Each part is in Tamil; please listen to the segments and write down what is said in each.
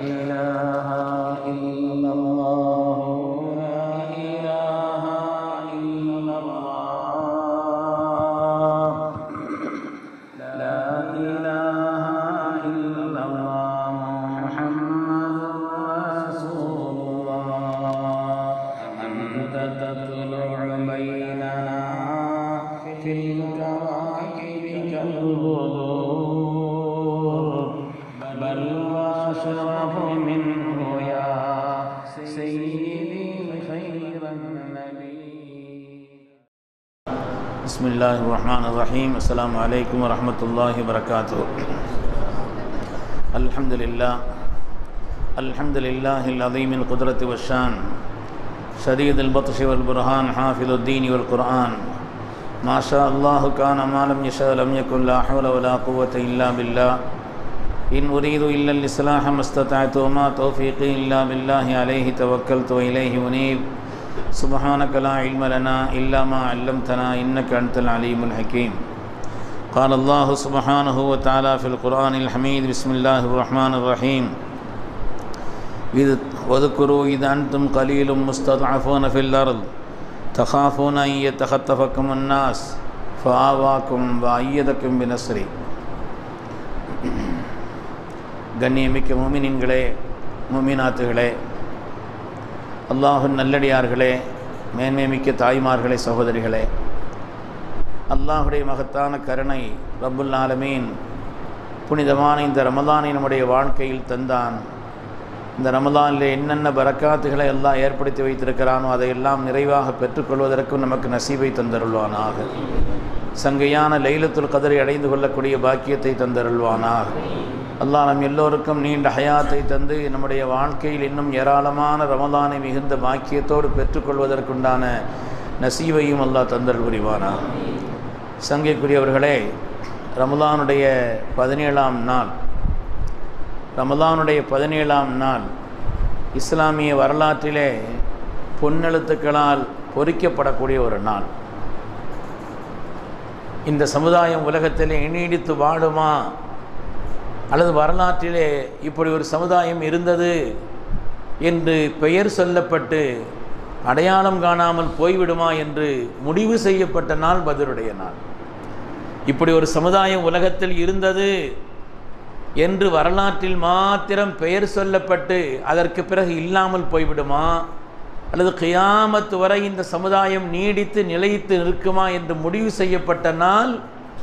إله إلا الله لا إله إلا الله لا إله إلا الله محمد رسول الله أنت تطلع بيننا في الكواكب كالبدور بل وأشرف منه يا سيدي خير النبي بسم الله الرحمن الرحيم السلام عليكم ورحمة الله وبركاته الحمد لله الحمد لله العظيم القدرة والشان شديد البطش والبرهان حافظ الدين والقرآن ما شاء الله كان ما لم يشاء لم يكن لا حول ولا قوة إلا بالله إن أريد إلا الإصلاح ما استطعت وما توفيقي إلا بالله عليه توكلت وإليه أنيب سبحانك لا علم لنا إلا ما علمتنا إنك أنت العليم الحكيم قال الله سبحانه وتعالى في القرآن الحميد بسم الله الرحمن الرحيم إذ واذكروا إذ أنتم قليل مستضعفون في الأرض تخافون أن يتخطفكم الناس فآواكم وأيدكم بنصره கண்ணியமிக்க முமினின்களே முமினாத்துகளே அல்லாஹின் நல்லடியார்களே மேன்மைமிக்க தாய்மார்களே சகோதரிகளே அல்லாஹுடைய மகத்தான கருணை ரப்புல் ஆலமீன் புனிதமான இந்த ரமலானை நம்முடைய வாழ்க்கையில் தந்தான் இந்த ரமலானில் என்னென்ன பரக்காத்துகளை எல்லாம் ஏற்படுத்தி வைத்திருக்கிறானோ அதையெல்லாம் நிறைவாக பெற்றுக்கொள்வதற்கும் நமக்கு நசீபை தந்தருள்வானாக சங்கையான லைலத்துல் கதரை அடைந்து கொள்ளக்கூடிய பாக்கியத்தை தந்தருள்வானாக அல்லாஹ் நம் எல்லோருக்கும் நீண்ட ஹயாத்தை தந்து நம்முடைய வாழ்க்கையில் இன்னும் ஏராளமான ரமலானை மிகுந்த பாக்கியத்தோடு பெற்றுக்கொள்வதற்குண்டான நசீவையும் அல்லாஹ் தந்தல் புரிவானா சங்கைக்குரியவர்களே ரமலானுடைய பதினேழாம் நாள் ரமலானுடைய பதினேழாம் நாள் இஸ்லாமிய வரலாற்றிலே பொன்னெழுத்துக்களால் பொறிக்கப்படக்கூடிய ஒரு நாள் இந்த சமுதாயம் உலகத்திலே நீடித்து வாழுமா அல்லது வரலாற்றிலே இப்படி ஒரு சமுதாயம் இருந்தது என்று பெயர் சொல்லப்பட்டு அடையாளம் காணாமல் போய்விடுமா என்று முடிவு செய்யப்பட்ட நாள் பதிலுடைய நாள் இப்படி ஒரு சமுதாயம் உலகத்தில் இருந்தது என்று வரலாற்றில் மாத்திரம் பெயர் சொல்லப்பட்டு அதற்கு பிறகு இல்லாமல் போய்விடுமா அல்லது கியாமத்து வரை இந்த சமுதாயம் நீடித்து நிலைத்து நிற்குமா என்று முடிவு செய்யப்பட்ட நாள்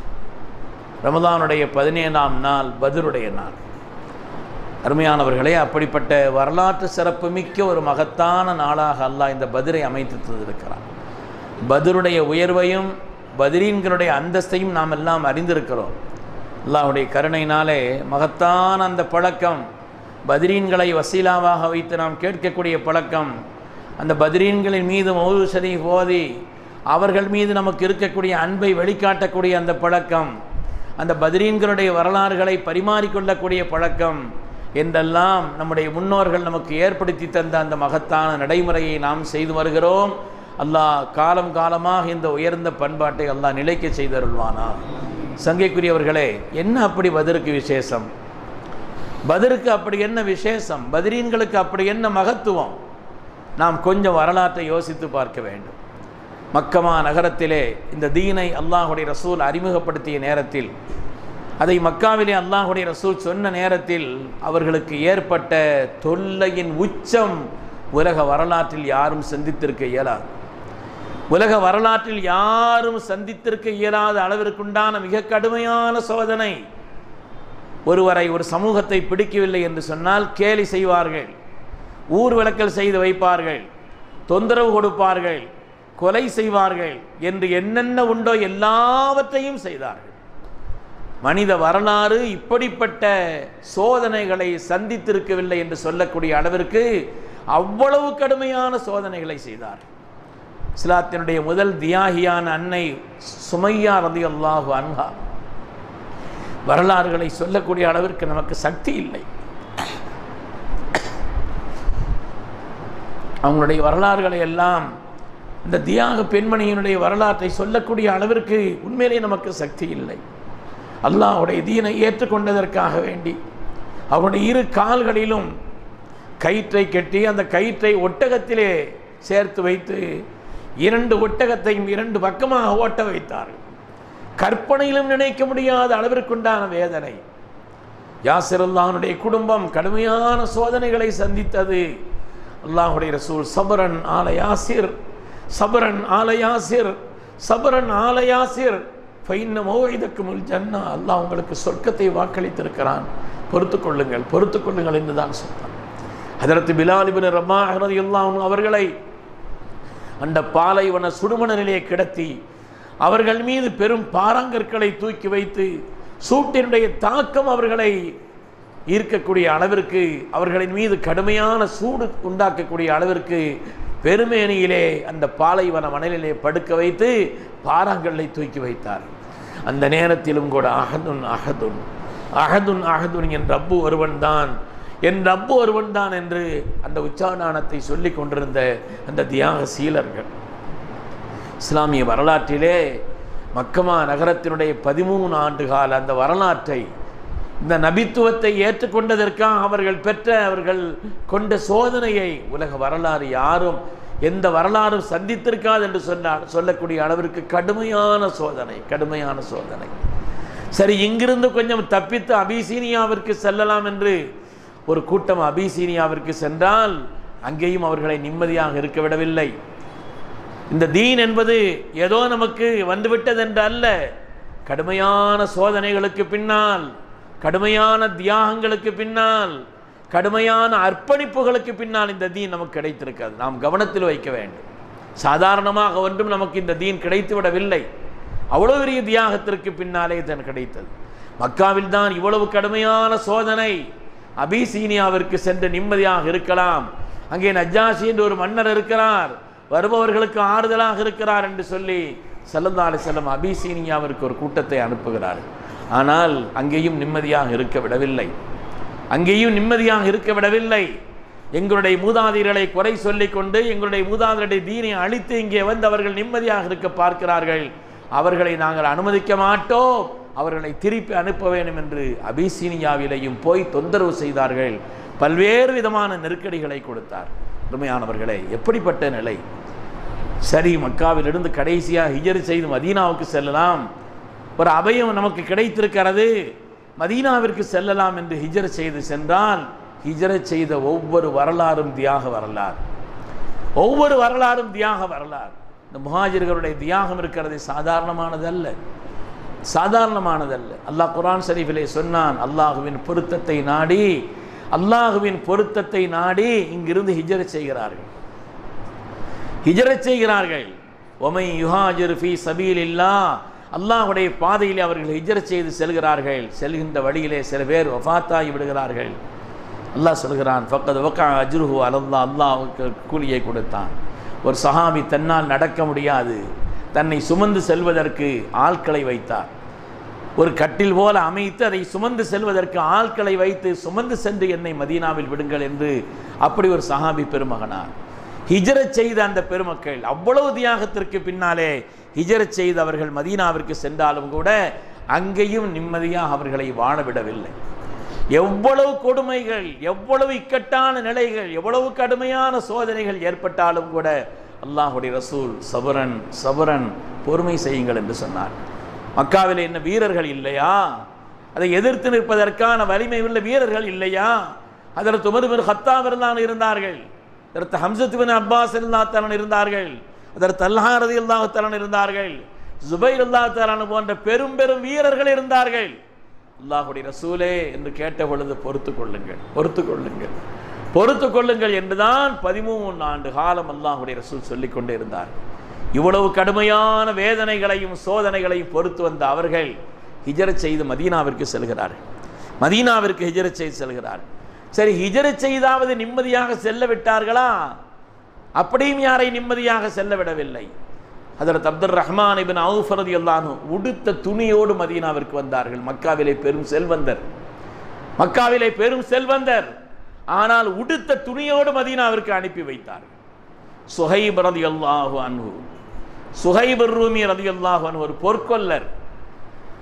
ரமதானுடைய பதினேழாம் நாள் பதருடைய நாள் அருமையானவர்களே அப்படிப்பட்ட வரலாற்று சிறப்பு மிக்க ஒரு மகத்தான நாளாக அல்லாஹ் இந்த பதிரை அமைத்து தந்திருக்கிறான் பதருடைய உயர்வையும் பதிரீன்களுடைய அந்தஸ்தையும் நாம் எல்லாம் அறிந்திருக்கிறோம் அல்லாஹுடைய கருணையினாலே மகத்தான அந்த பழக்கம் பதிரீன்களை வசீலாவாக வைத்து நாம் கேட்கக்கூடிய பழக்கம் அந்த பதிரீன்களின் மீது மௌது ஷரீஃப் ஓதி அவர்கள் மீது நமக்கு இருக்கக்கூடிய அன்பை வெளிக்காட்டக்கூடிய அந்த பழக்கம் அந்த பதிரீன்களுடைய வரலாறுகளை பரிமாறிக்கொள்ளக்கூடிய பழக்கம் என்றெல்லாம் நம்முடைய முன்னோர்கள் நமக்கு ஏற்படுத்தி தந்த அந்த மகத்தான நடைமுறையை நாம் செய்து வருகிறோம் அல்லாஹ் காலம் காலமாக இந்த உயர்ந்த பண்பாட்டை அல்லாஹ் நிலைக்க செய்தருள்வானா சங்கைக்குரியவர்களே என்ன அப்படி பதிருக்கு விசேஷம் பதிருக்கு அப்படி என்ன விசேஷம் பதிரீன்களுக்கு அப்படி என்ன மகத்துவம் நாம் கொஞ்சம் வரலாற்றை யோசித்து பார்க்க வேண்டும் மக்கமா நகரத்திலே இந்த தீனை அல்லாஹுடைய ரசூல் அறிமுகப்படுத்திய நேரத்தில் அதை மக்காவிலே அல்லாஹுடைய ரசூல் சொன்ன நேரத்தில் அவர்களுக்கு ஏற்பட்ட தொல்லையின் உச்சம் உலக வரலாற்றில் யாரும் சந்தித்திருக்க இயலாது உலக வரலாற்றில் யாரும் சந்தித்திருக்க இயலாத அளவிற்குண்டான மிக கடுமையான சோதனை ஒருவரை ஒரு சமூகத்தை பிடிக்கவில்லை என்று சொன்னால் கேலி செய்வார்கள் ஊர் விளக்கல் செய்து வைப்பார்கள் தொந்தரவு கொடுப்பார்கள் கொலை செய்வார்கள் என்று என்னென்ன உண்டோ எல்லாவற்றையும் செய்தார்கள் மனித வரலாறு இப்படிப்பட்ட சோதனைகளை சந்தித்திருக்கவில்லை என்று சொல்லக்கூடிய அளவிற்கு அவ்வளவு கடுமையான சோதனைகளை செய்தார் இஸ்லாத்தினுடைய முதல் தியாகியான அன்னை சுமையா ரதி அல்லாஹு அன்ஹா வரலாறுகளை சொல்லக்கூடிய அளவிற்கு நமக்கு சக்தி இல்லை அவங்களுடைய வரலாறுகளை எல்லாம் இந்த தியாக பெண்மணியினுடைய வரலாற்றை சொல்லக்கூடிய அளவிற்கு உண்மையிலே நமக்கு சக்தி இல்லை அல்லாஹ்வுடைய தீனை ஏற்றுக்கொண்டதற்காக வேண்டி அவருடைய இரு கால்களிலும் கயிற்றை கட்டி அந்த கயிற்றை ஒட்டகத்திலே சேர்த்து வைத்து இரண்டு ஒட்டகத்தையும் இரண்டு பக்கமாக ஓட்ட வைத்தார்கள் கற்பனையிலும் நினைக்க முடியாத அளவிற்குண்டான வேதனை யாசிர் அல்லாஹனுடைய குடும்பம் கடுமையான சோதனைகளை சந்தித்தது அல்லாஹுடைய ரசூல் சபரன் ஆல யாசிர் சபரன் ஆல யாசிர் சபரன் ஆல யாசிர் ஃபைன்ன மோவைதக்கு முல் ஜன்னா அல்லாஹ் உங்களுக்கு சொர்க்கத்தை வாக்களித்திருக்கிறான் பொறுத்து கொள்ளுங்கள் பொறுத்து கொள்ளுங்கள் என்று தான் சொன்னான் அதற்கு பிலாலிபின் ரமா அல்லாஹ் அவர்களை அந்த பாலைவன சுடுமணலிலே கிடத்தி அவர்கள் மீது பெரும் பாறாங்கற்களை தூக்கி வைத்து சூட்டினுடைய தாக்கம் அவர்களை ஈர்க்கக்கூடிய அளவிற்கு அவர்களின் மீது கடுமையான சூடு உண்டாக்கக்கூடிய அளவிற்கு பெருமேனியிலே அந்த பாலைவன மணலிலே படுக்க வைத்து பாறாங்கல்லை தூக்கி வைத்தார் அந்த நேரத்திலும் கூட அகதுன் அகதுன் அகதுன் அகதுன் என் ரப்பு ஒருவன் தான் என் ரப்பு ஒருவன் தான் என்று அந்த உச்சாரணத்தை சொல்லிக் கொண்டிருந்த அந்த தியாக சீலர்கள் இஸ்லாமிய வரலாற்றிலே மக்கமா நகரத்தினுடைய பதிமூணு ஆண்டு கால அந்த வரலாற்றை இந்த நபித்துவத்தை ஏற்றுக்கொண்டதற்காக அவர்கள் பெற்ற அவர்கள் கொண்ட சோதனையை உலக வரலாறு யாரும் எந்த வரலாறும் சந்தித்திருக்காது என்று சொன்னால் சொல்லக்கூடிய அளவிற்கு கடுமையான சோதனை கடுமையான சோதனை சரி இங்கிருந்து கொஞ்சம் தப்பித்து அபிசீனியாவிற்கு செல்லலாம் என்று ஒரு கூட்டம் அபிசீனியாவிற்கு சென்றால் அங்கேயும் அவர்களை நிம்மதியாக இருக்க விடவில்லை இந்த தீன் என்பது ஏதோ நமக்கு வந்துவிட்டது என்று அல்ல கடுமையான சோதனைகளுக்கு பின்னால் கடுமையான தியாகங்களுக்கு பின்னால் கடுமையான அர்ப்பணிப்புகளுக்கு பின்னால் இந்த தீன் நமக்கு கிடைத்திருக்காது நாம் கவனத்தில் வைக்க வேண்டும் சாதாரணமாக ஒன்றும் நமக்கு இந்த தீன் கிடைத்து விடவில்லை அவ்வளோ பெரிய தியாகத்திற்கு பின்னாலே தான் கிடைத்தது மக்காவில் தான் இவ்வளவு கடுமையான சோதனை அபிசீனியாவிற்கு சென்று நிம்மதியாக இருக்கலாம் அங்கே நஜாஷி என்று ஒரு மன்னர் இருக்கிறார் வருபவர்களுக்கு ஆறுதலாக இருக்கிறார் என்று சொல்லி சல்லல்லா செல்லம் அபிசீனியாவிற்கு ஒரு கூட்டத்தை அனுப்புகிறார் ஆனால் அங்கேயும் நிம்மதியாக இருக்க விடவில்லை அங்கேயும் நிம்மதியாக இருக்க விடவில்லை எங்களுடைய மூதாதையர்களை குறை சொல்லிக் கொண்டு எங்களுடைய மூதாதையருடைய தீனை அழித்து இங்கே வந்து அவர்கள் நிம்மதியாக இருக்க பார்க்கிறார்கள் அவர்களை நாங்கள் அனுமதிக்க மாட்டோம் அவர்களை திருப்பி அனுப்ப வேண்டும் என்று அபிசீனியாவிலேயும் போய் தொந்தரவு செய்தார்கள் பல்வேறு விதமான நெருக்கடிகளை கொடுத்தார் உண்மையானவர்களே எப்படிப்பட்ட நிலை சரி மக்காவிலிருந்து கடைசியாக ஹிஜர் செய்து மதீனாவுக்கு செல்லலாம் ஒரு அபயம் நமக்கு கிடைத்திருக்கிறது மதீனாவிற்கு செல்லலாம் என்று ஹிஜர் செய்து சென்றால் ஹிஜரத் செய்த ஒவ்வொரு வரலாறும் தியாக வரலாறு ஒவ்வொரு வரலாறும் தியாக வரலாறு இந்த முஹாஜிர்களுடைய தியாகம் இருக்கிறது சாதாரணமானதல்ல சாதாரணமானதல்ல அல்லாஹ் குரான் ஷரீஃபிலே சொன்னான் அல்லாஹுவின் பொருத்தத்தை நாடி அல்லாஹுவின் பொருத்தத்தை நாடி இங்கிருந்து ஹிஜரத் செய்கிறார்கள் ஹிஜரத் செய்கிறார்கள் ஒமை யுஹாஜிர் ஃபி சபீல் இல்லா அல்லாஹுடைய பாதையிலே அவர்கள் ஹிஜரத் செய்து செல்கிறார்கள் செல்கின்ற வழியிலே சில பேர் வஃபாத்தாகி விடுகிறார்கள் அல்லாஹ் சொல்கிறான் ஃபக்கத் வக்கா அஜ்ருஹு அலல்லா அல்லாஹ்வுக்கு கூலியை கொடுத்தான் ஒரு சஹாபி தன்னால் நடக்க முடியாது தன்னை சுமந்து செல்வதற்கு ஆட்களை வைத்தார் ஒரு கட்டில் போல அமைத்து அதை சுமந்து செல்வதற்கு ஆட்களை வைத்து சுமந்து சென்று என்னை மதீனாவில் விடுங்கள் என்று அப்படி ஒரு சஹாபி பெருமகனார் ஹிஜரத் செய்த அந்த பெருமக்கள் அவ்வளவு தியாகத்திற்கு பின்னாலே ஹிஜரத் செய்து அவர்கள் மதீனாவிற்கு சென்றாலும் கூட அங்கேயும் நிம்மதியாக அவர்களை வாழ விடவில்லை எவ்வளவு கொடுமைகள் எவ்வளவு இக்கட்டான நிலைகள் எவ்வளவு கடுமையான சோதனைகள் ஏற்பட்டாலும் கூட அல்லாஹுடைய ரசூல் சபரன் சபரன் பொறுமை செய்யுங்கள் என்று சொன்னார் மக்காவில் என்ன வீரர்கள் இல்லையா அதை எதிர்த்து நிற்பதற்கான வலிமை உள்ள வீரர்கள் இல்லையா அதற்கு உமர் ஹத்தாவிர் தான் இருந்தார்கள் அதற்கு ஹம்சத் பின் அப்பாஸ் இல்லாத்தலன் இருந்தார்கள் அதற்கு அல்லாஹ் ரதி அல்லாஹத்தலன் இருந்தார்கள் ஜுபைர் அல்லாஹ் போன்ற பெரும் பெரும் வீரர்கள் இருந்தார்கள் அல்லாஹுடைய ரசூலே என்று கேட்ட பொழுது பொறுத்து கொள்ளுங்கள் பொறுத்து கொள்ளுங்கள் பொறுத்து கொள்ளுங்கள் என்றுதான் பதிமூணு ஆண்டு காலம் அல்லாஹுடைய ரசூல் சொல்லிக் கொண்டே இருந்தார் இவ்வளவு கடுமையான வேதனைகளையும் சோதனைகளையும் பொறுத்து வந்த அவர்கள் ஹிஜரத் செய்து மதீனாவிற்கு செல்கிறார்கள் மதீனாவிற்கு ஹிஜரத் செய்து செல்கிறார்கள் சரி ஹிஜரத் செய்தாவது நிம்மதியாக செல்ல விட்டார்களா அப்படியும் யாரை நிம்மதியாக செல்ல விடவில்லை அதற்கு அப்துல் ரஹ்மான் இபின் அவுஃபரதி அல்லானு உடுத்த துணியோடு மதீனாவிற்கு வந்தார்கள் மக்காவிலே பெரும் செல்வந்தர் மக்காவிலே பெரும் செல்வந்தர் ஆனால் உடுத்த துணியோடு மதீனாவிற்கு அனுப்பி வைத்தார்கள் சுஹைப் ரதி அல்லாஹு அன்ஹு சுஹைப் ரூமி ரதி அல்லாஹு அன்ஹு ஒரு பொற்கொல்லர்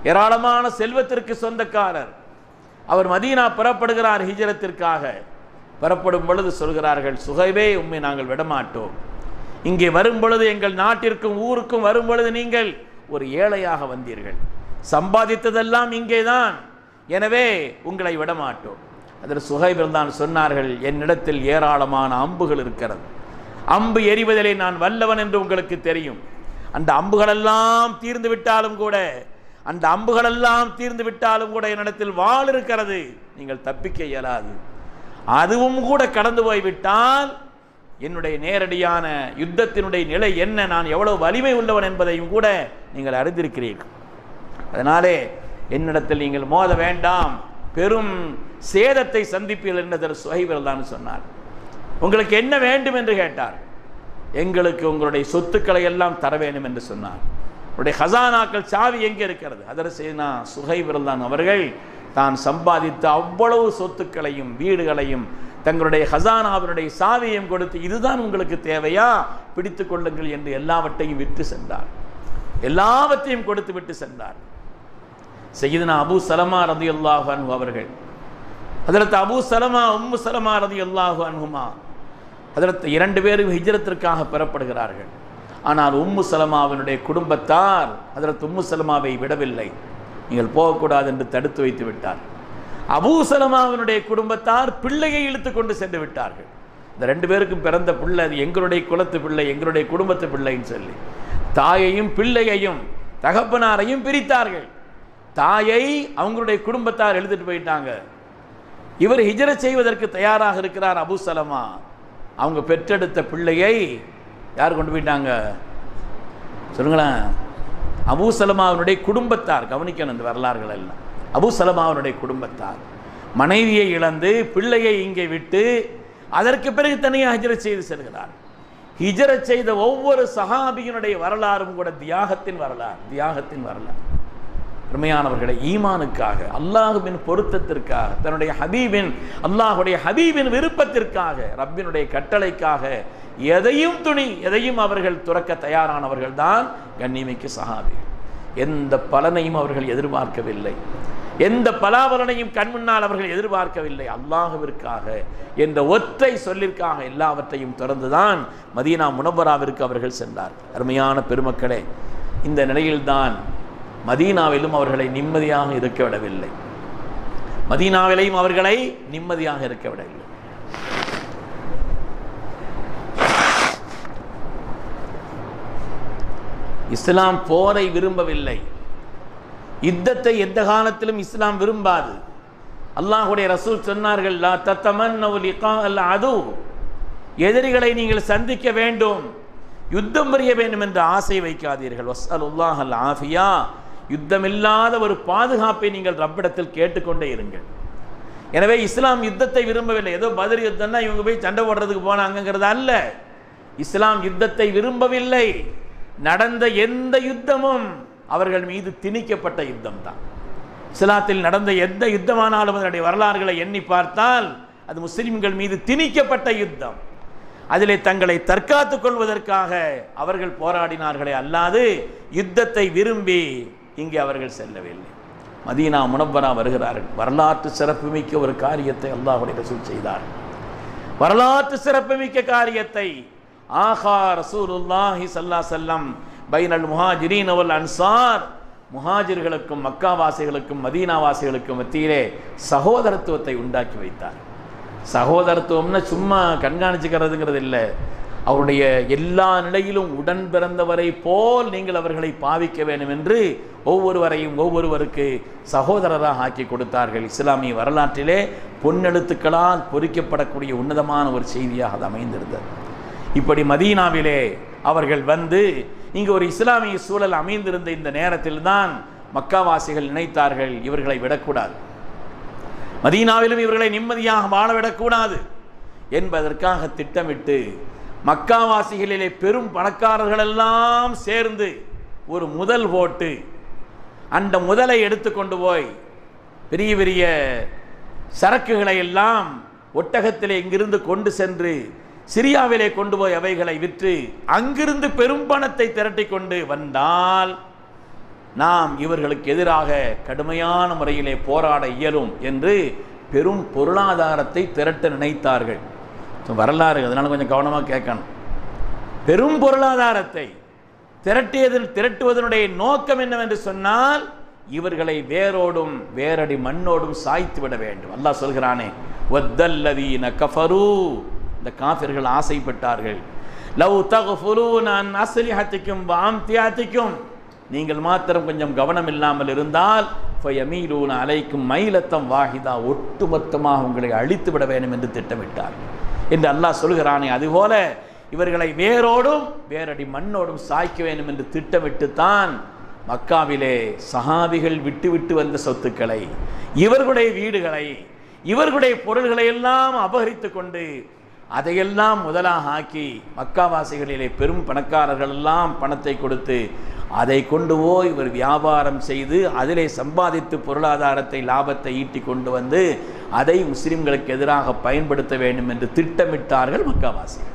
ஏராளமான செல்வத்திற்கு சொந்தக்காரர் அவர் மதீனா புறப்படுகிறார் ஹிஜரத்திற்காக புறப்படும் பொழுது சொல்கிறார்கள் சுகைவே உண்மை நாங்கள் விடமாட்டோம் இங்கே வரும் பொழுது எங்கள் நாட்டிற்கும் ஊருக்கும் வரும் பொழுது நீங்கள் ஒரு ஏழையாக வந்தீர்கள் சம்பாதித்ததெல்லாம் இங்கேதான் எனவே உங்களை விடமாட்டோம் அதில் சுகைபில் தான் சொன்னார்கள் என்னிடத்தில் ஏராளமான அம்புகள் இருக்கிறது அம்பு எறிவதிலே நான் வல்லவன் என்று உங்களுக்கு தெரியும் அந்த அம்புகளெல்லாம் தீர்ந்து விட்டாலும் கூட அந்த அம்புகளெல்லாம் தீர்ந்து விட்டாலும் கூட என்னிடத்தில் வாள் இருக்கிறது நீங்கள் தப்பிக்க இயலாது அதுவும் கூட கடந்து போய்விட்டால் என்னுடைய நேரடியான யுத்தத்தினுடைய நிலை என்ன நான் எவ்வளவு வலிமை உள்ளவன் என்பதையும் கூட நீங்கள் அறிந்திருக்கிறீர்கள் அதனாலே என்னிடத்தில் நீங்கள் மோத வேண்டாம் பெரும் சேதத்தை சந்திப்பீர்கள் என்றதில் சுகைவர் தான் சொன்னார் உங்களுக்கு என்ன வேண்டும் என்று கேட்டார் எங்களுக்கு உங்களுடைய சொத்துக்களை எல்லாம் தர வேண்டும் என்று சொன்னார் உங்களுடைய ஹசானாக்கள் சாவி எங்கே இருக்கிறது அதர் சேனா சுகைபிரதான் அவர்கள் தான் சம்பாதித்த அவ்வளவு சொத்துக்களையும் வீடுகளையும் தங்களுடைய ஹசானாவினுடைய சாவியையும் கொடுத்து இதுதான் உங்களுக்கு தேவையா பிடித்து கொள்ளுங்கள் என்று எல்லாவற்றையும் விட்டு சென்றார் எல்லாவற்றையும் கொடுத்து விட்டு சென்றார் செய்யுதுனா அபு சலமா ரதி அல்லாஹு அன்ஹு அவர்கள் அதற்கு அபு சலமா உம்மு சலமா ரதி அல்லாஹு அன்ஹுமா அதற்கு இரண்டு பேரும் ஹிஜ்ரத்திற்காக பெறப்படுகிறார்கள் ஆனால் உம்மு சலமாவினுடைய குடும்பத்தார் அதற்கு உம்மு சலமாவை விடவில்லை நீங்கள் போகக்கூடாது என்று தடுத்து வைத்து விட்டார் அபூ சலமாவினுடைய குடும்பத்தார் பிள்ளையை இழுத்து கொண்டு சென்று விட்டார்கள் இந்த ரெண்டு பேருக்கும் பிறந்த பிள்ளை அது எங்களுடைய குலத்து பிள்ளை எங்களுடைய குடும்பத்து பிள்ளைன்னு சொல்லி தாயையும் பிள்ளையையும் தகப்பனாரையும் பிரித்தார்கள் தாயை அவங்களுடைய குடும்பத்தார் எழுதிட்டு போயிட்டாங்க இவர் ஹிஜர செய்வதற்கு தயாராக இருக்கிறார் அபு சலமா அவங்க பெற்றெடுத்த பிள்ளையை யார் கொண்டு போயிட்டாங்க சொல்லுங்களேன் அபூ சலமாவினுடைய குடும்பத்தார் கவனிக்கணும் இந்த வரலாறுகள் எல்லாம் அபூ சலமாவினுடைய குடும்பத்தார் மனைவியை இழந்து பிள்ளையை இங்கே விட்டு அதற்கு பிறகு தனியாக ஹிஜரத் செய்து செல்கிறார் ஹிஜரத் செய்த ஒவ்வொரு சஹாபியினுடைய வரலாறும் கூட தியாகத்தின் வரலாறு தியாகத்தின் வரலாறு அருமையானவர்களை ஈமானுக்காக அல்லாஹுவின் பொருத்தத்திற்காக தன்னுடைய ஹபீபின் அல்லாஹுடைய ஹபீபின் விருப்பத்திற்காக ரப்பினுடைய கட்டளைக்காக எதையும் துணி எதையும் அவர்கள் துறக்க தயாரானவர்கள் தான் கண்ணிமைக்கு சஹாபி எந்த பலனையும் அவர்கள் எதிர்பார்க்கவில்லை எந்த பலாபலனையும் கண் முன்னால் அவர்கள் எதிர்பார்க்கவில்லை அல்லாஹுவிற்காக என்ற ஒற்றை சொல்லிற்காக எல்லாவற்றையும் திறந்துதான் மதீனா முனவராவிற்கு அவர்கள் சென்றார் அருமையான பெருமக்களே இந்த நிலையில்தான் மதீனாவிலும் அவர்களை நிம்மதியாக இருக்க விடவில்லை மதீனாவிலையும் அவர்களை நிம்மதியாக இருக்க விடவில்லை இஸ்லாம் போரை விரும்பவில்லை யுத்தத்தை எந்த காலத்திலும் இஸ்லாம் விரும்பாது அல்லாஹுடைய ரசூல் சொன்னார்கள் லா தத்தமன்னவு லிகா அல் அது எதிரிகளை நீங்கள் சந்திக்க வேண்டும் யுத்தம் புரிய வேண்டும் என்ற ஆசை வைக்காதீர்கள் வஸ்அலுல்லாஹ் அல் ஆஃபியா யுத்தமில்லாத ஒரு பாதுகாப்பை நீங்கள் ரப்பிடத்தில் கேட்டுக்கொண்டே இருங்கள் எனவே இஸ்லாம் யுத்தத்தை விரும்பவில்லை ஏதோ பதில் யுத்தம்னா இவங்க போய் சண்டை போடுறதுக்கு போனாங்கிறது அல்ல இஸ்லாம் யுத்தத்தை விரும்பவில்லை நடந்த எந்த யுத்தமும் அவர்கள் மீது திணிக்கப்பட்ட யுத்தம் தான் இஸ்லாத்தில் நடந்த எந்த யுத்தமானாலும் அதனுடைய வரலாறுகளை எண்ணி பார்த்தால் அது முஸ்லிம்கள் மீது திணிக்கப்பட்ட யுத்தம் அதிலே தங்களை தற்காத்துக் கொள்வதற்காக அவர்கள் போராடினார்களே அல்லாது யுத்தத்தை விரும்பி இங்கே அவர்கள் செல்லவில்லை மதீனா முனவ்வரா வருகிறார்கள் வரலாற்று சிறப்புமிக்க ஒரு காரியத்தை அல்லாஹுடைய ரசூல் செய்தார் வரலாற்று சிறப்புமிக்க காரியத்தை ஆஹா ரசூலுல்லாஹி ஸல்லல்லாஹு அலைஹி வஸல்லம் பைனல் முஹாஜிரீன் வல் அன்சார் முஹாஜிர்களுக்கும் மக்காவாசிகளுக்கும் மதீனாவாசிகளுக்கும் மத்தியிலே சகோதரத்துவத்தை உண்டாக்கி வைத்தார் சகோதரத்துவம்னா சும்மா கண்காணிச்சுக்கிறதுங்கிறது இல்லை அவருடைய எல்லா நிலையிலும் உடன் பிறந்தவரை போல் நீங்கள் அவர்களை பாவிக்க வேண்டும் என்று ஒவ்வொருவரையும் ஒவ்வொருவருக்கு சகோதரராக ஆக்கி கொடுத்தார்கள் இஸ்லாமிய வரலாற்றிலே பொன்னெழுத்துக்களால் பொறிக்கப்படக்கூடிய உன்னதமான ஒரு செய்தியாக அது அமைந்திருந்தது இப்படி மதீனாவிலே அவர்கள் வந்து இங்கு ஒரு இஸ்லாமிய சூழல் அமைந்திருந்த இந்த நேரத்தில் தான் மக்காவாசிகள் நினைத்தார்கள் இவர்களை விடக்கூடாது மதீனாவிலும் இவர்களை நிம்மதியாக வாழ விடக்கூடாது என்பதற்காக திட்டமிட்டு மக்காவாசிகளிலே பெரும் பணக்காரர்களெல்லாம் சேர்ந்து ஒரு முதல் போட்டு அந்த முதலை எடுத்துக்கொண்டு போய் பெரிய பெரிய சரக்குகளை எல்லாம் ஒட்டகத்திலே இங்கிருந்து கொண்டு சென்று சிரியாவிலே கொண்டு போய் அவைகளை விற்று அங்கிருந்து பெரும் பணத்தை திரட்டி கொண்டு வந்தால் நாம் இவர்களுக்கு எதிராக கடுமையான முறையிலே போராட இயலும் என்று பெரும் பொருளாதாரத்தை திரட்ட நினைத்தார்கள் So, வரலாறு அதனால கொஞ்சம் கவனமாக கேட்கணும் பெரும் பொருளாதாரத்தை திரட்டியதில் திரட்டுவதனுடைய நோக்கம் என்னவென்று சொன்னால் இவர்களை வேரோடும் வேரடி மண்ணோடும் சாய்த்து விட வேண்டும் அல்லாஹ் சொல்கிறானே வத்தல்லதீன கஃபரு இந்த காஃபிர்கள் ஆசைப்பட்டார்கள் லவ் தகுஃபுலூன அன் அஸ்லிஹத்திக்கும் வாம்தியாத்திக்கும் நீங்கள் மாத்திரம் கொஞ்சம் கவனம் இல்லாமல் இருந்தால் ஃபயமீலூன அலைக்கும் மைலத்தம் வாஹிதா ஒட்டுமொத்தமாக உங்களை அழித்து விட வேண்டும் என்று திட்டமிட்டார் என்று அல்லாஹ் சொல்கிறானே அதுபோல இவர்களை வேரோடும் வேரடி மண்ணோடும் சாய்க்க வேண்டும் என்று திட்டமிட்டுத்தான் மக்காவிலே சஹாபிகள் விட்டு விட்டு வந்த சொத்துக்களை இவர்களுடைய வீடுகளை இவர்களுடைய பொருள்களை எல்லாம் அபகரித்து கொண்டு அதையெல்லாம் முதலாக ஆக்கி மக்காவாசிகளிலே பெரும் பணக்காரர்கள் எல்லாம் பணத்தை கொடுத்து அதை கொண்டு போய் இவர் வியாபாரம் செய்து அதிலே சம்பாதித்து பொருளாதாரத்தை லாபத்தை ஈட்டி கொண்டு வந்து அதை முஸ்லிம்களுக்கு எதிராக பயன்படுத்த வேண்டும் என்று திட்டமிட்டார்கள் மக்காவாசிகள்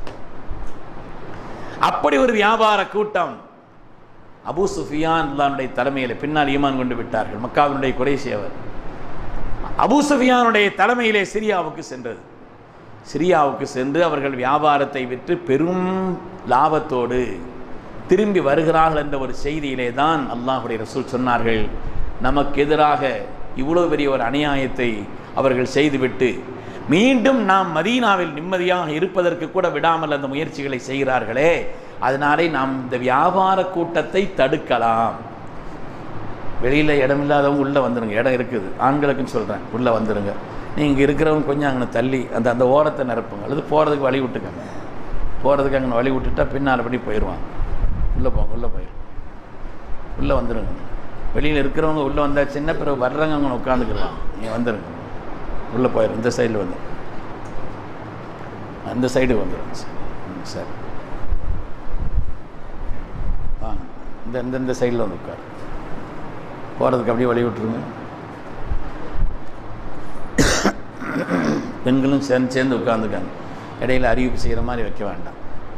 அப்படி ஒரு வியாபார கூட்டம் அபூ சுஃபியான் அல்லானுடைய தலைமையில் பின்னால் ஈமான் கொண்டு விட்டார்கள் மக்காவினுடைய குறைசி அவர் அபூ சுஃபியானுடைய தலைமையிலே சிரியாவுக்கு சென்றது சிரியாவுக்கு சென்று அவர்கள் வியாபாரத்தை விற்று பெரும் லாபத்தோடு திரும்பி வருகிறார்கள் என்ற ஒரு செய்தியிலே தான் அல்லாஹுடைய ரசூல் சொன்னார்கள் நமக்கு எதிராக இவ்வளவு பெரிய ஒரு அநியாயத்தை அவர்கள் செய்துவிட்டு மீண்டும் நாம் மதீனாவில் நிம்மதியாக இருப்பதற்கு கூட விடாமல் அந்த முயற்சிகளை செய்கிறார்களே அதனாலே நாம் இந்த வியாபார கூட்டத்தை தடுக்கலாம் வெளியில் இடம் இல்லாதவங்க உள்ளே வந்துடுங்க இடம் இருக்குது ஆண்களுக்குன்னு சொல்கிறேன் உள்ளே வந்துடுங்க நீங்கள் இருக்கிறவங்க கொஞ்சம் அங்கே தள்ளி அந்த அந்த ஓரத்தை நிரப்புங்க அல்லது போகிறதுக்கு வழி விட்டுக்கங்க போகிறதுக்கு அங்கே வழி விட்டுட்டா பின்னால் படி போயிடுவாங்க உள்ளே போங்க உள்ளே போயிடும் உள்ளே வந்துடுங்க வெளியில் இருக்கிறவங்க உள்ளே வந்தால் சின்ன பிறகு வர்றவங்க அங்கே உட்காந்துக்கலாம் நீங்கள் வந்துடுங்க உள்ளே போயிடும் இந்த சைடில் வந்து அந்த சைடு வந்துடும் சரி வாங்க இந்த இந்த இந்த சைடில் வந்து உட்காரு போகிறதுக்கு அப்படியே வழி விட்டுருங்க பெண்களும் சேர்ந்து சேர்ந்து உட்காந்துக்காங்க இடையில அறிவிப்பு செய்கிற மாதிரி வைக்க வேண்டாம்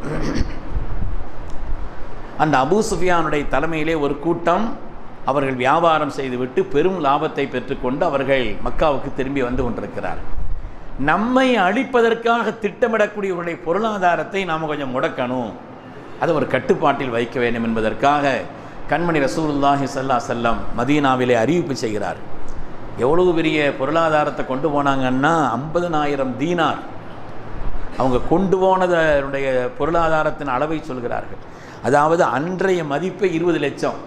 அந்த அபூ சுஃபியானுடைய தலைமையிலே ஒரு கூட்டம் அவர்கள் வியாபாரம் செய்துவிட்டு பெரும் லாபத்தை பெற்றுக்கொண்டு அவர்கள் மக்காவுக்கு திரும்பி வந்து கொண்டிருக்கிறார் நம்மை அழிப்பதற்காக திட்டமிடக்கூடியவர்களுடைய பொருளாதாரத்தை நாம் கொஞ்சம் முடக்கணும் அதை ஒரு கட்டுப்பாட்டில் வைக்க வேண்டும் என்பதற்காக கண்மணி ரசூலுல்லாஹி ஸல்லல்லாஹு அலைஹி வஸல்லம் மதீனாவிலே அறிவிப்பு செய்கிறார் எவ்வளவு பெரிய பொருளாதாரத்தை கொண்டு போனாங்கன்னா ஐம்பதனாயிரம் தீனார் அவங்க கொண்டு போனதனுடைய பொருளாதாரத்தின் அளவை சொல்கிறார்கள் அதாவது அன்றைய மதிப்பை இருபது லட்சம்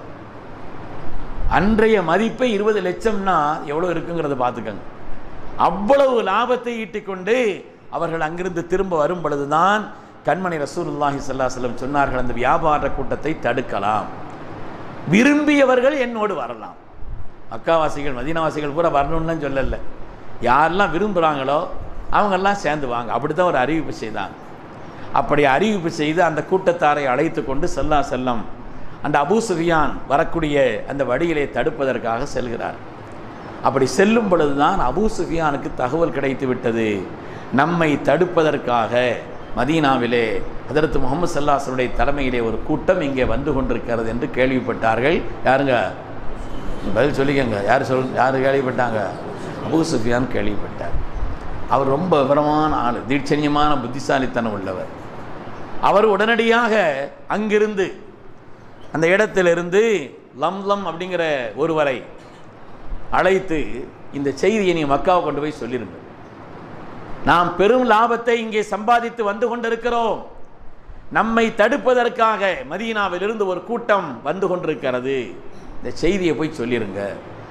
அன்றைய மதிப்பை இருபது லட்சம்னா எவ்வளோ இருக்குங்கிறத பார்த்துக்கங்க அவ்வளவு லாபத்தை ஈட்டிக்கொண்டு அவர்கள் அங்கிருந்து திரும்ப வரும் பொழுதுதான் கண்மணி ரசூலுல்லாஹி ஸல்லல்லாஹு அலைஹி வஸல்லம் சொன்னார்கள் அந்த வியாபார கூட்டத்தை தடுக்கலாம் விரும்பியவர்கள் என்னோடு வரலாம் மக்காவாசிகள் மதீனாவாசிகள் பூரா வரணும்னு சொல்லல யாரெல்லாம் விரும்புகிறாங்களோ அவங்கெல்லாம் சேர்ந்து வாங்க அப்படி தான் ஒரு அறிவிப்பு செய்தாங்க அப்படி அறிவிப்பு செய்து அந்த கூட்டத்தாரை அழைத்து கொண்டு செல்லா செல்லம் அந்த அபூ சுஃபியான் வரக்கூடிய அந்த வழியிலே தடுப்பதற்காக செல்கிறார் அப்படி செல்லும் பொழுதுதான் அபூ சுஃபியானுக்கு தகவல் கிடைத்து விட்டது நம்மை தடுப்பதற்காக மதீனாவிலே ஹதரத் முகமது சல்லாசனுடைய தலைமையிலே ஒரு கூட்டம் இங்கே வந்து கொண்டிருக்கிறது என்று கேள்விப்பட்டார்கள் யாருங்க பதில் சொல்லிக்கங்க யார் சொல் யார் கேள்விப்பட்டாங்க அபூ சுஃபியான் கேள்விப்பட்டார் அவர் ரொம்ப விவரமான ஆள் தீட்சண்யமான புத்திசாலித்தனம் உள்ளவர் அவர் உடனடியாக அங்கிருந்து அந்த இடத்திலிருந்து லம்லம் அப்படிங்கிற ஒருவரை அழைத்து இந்த செய்தியை நீங்கள் மக்காவை கொண்டு போய் சொல்லிருங்க நாம் பெரும் லாபத்தை இங்கே சம்பாதித்து வந்து கொண்டிருக்கிறோம் நம்மை தடுப்பதற்காக மதீனாவிலிருந்து ஒரு கூட்டம் வந்து கொண்டிருக்கிறது இந்த செய்தியை போய் சொல்லிருங்க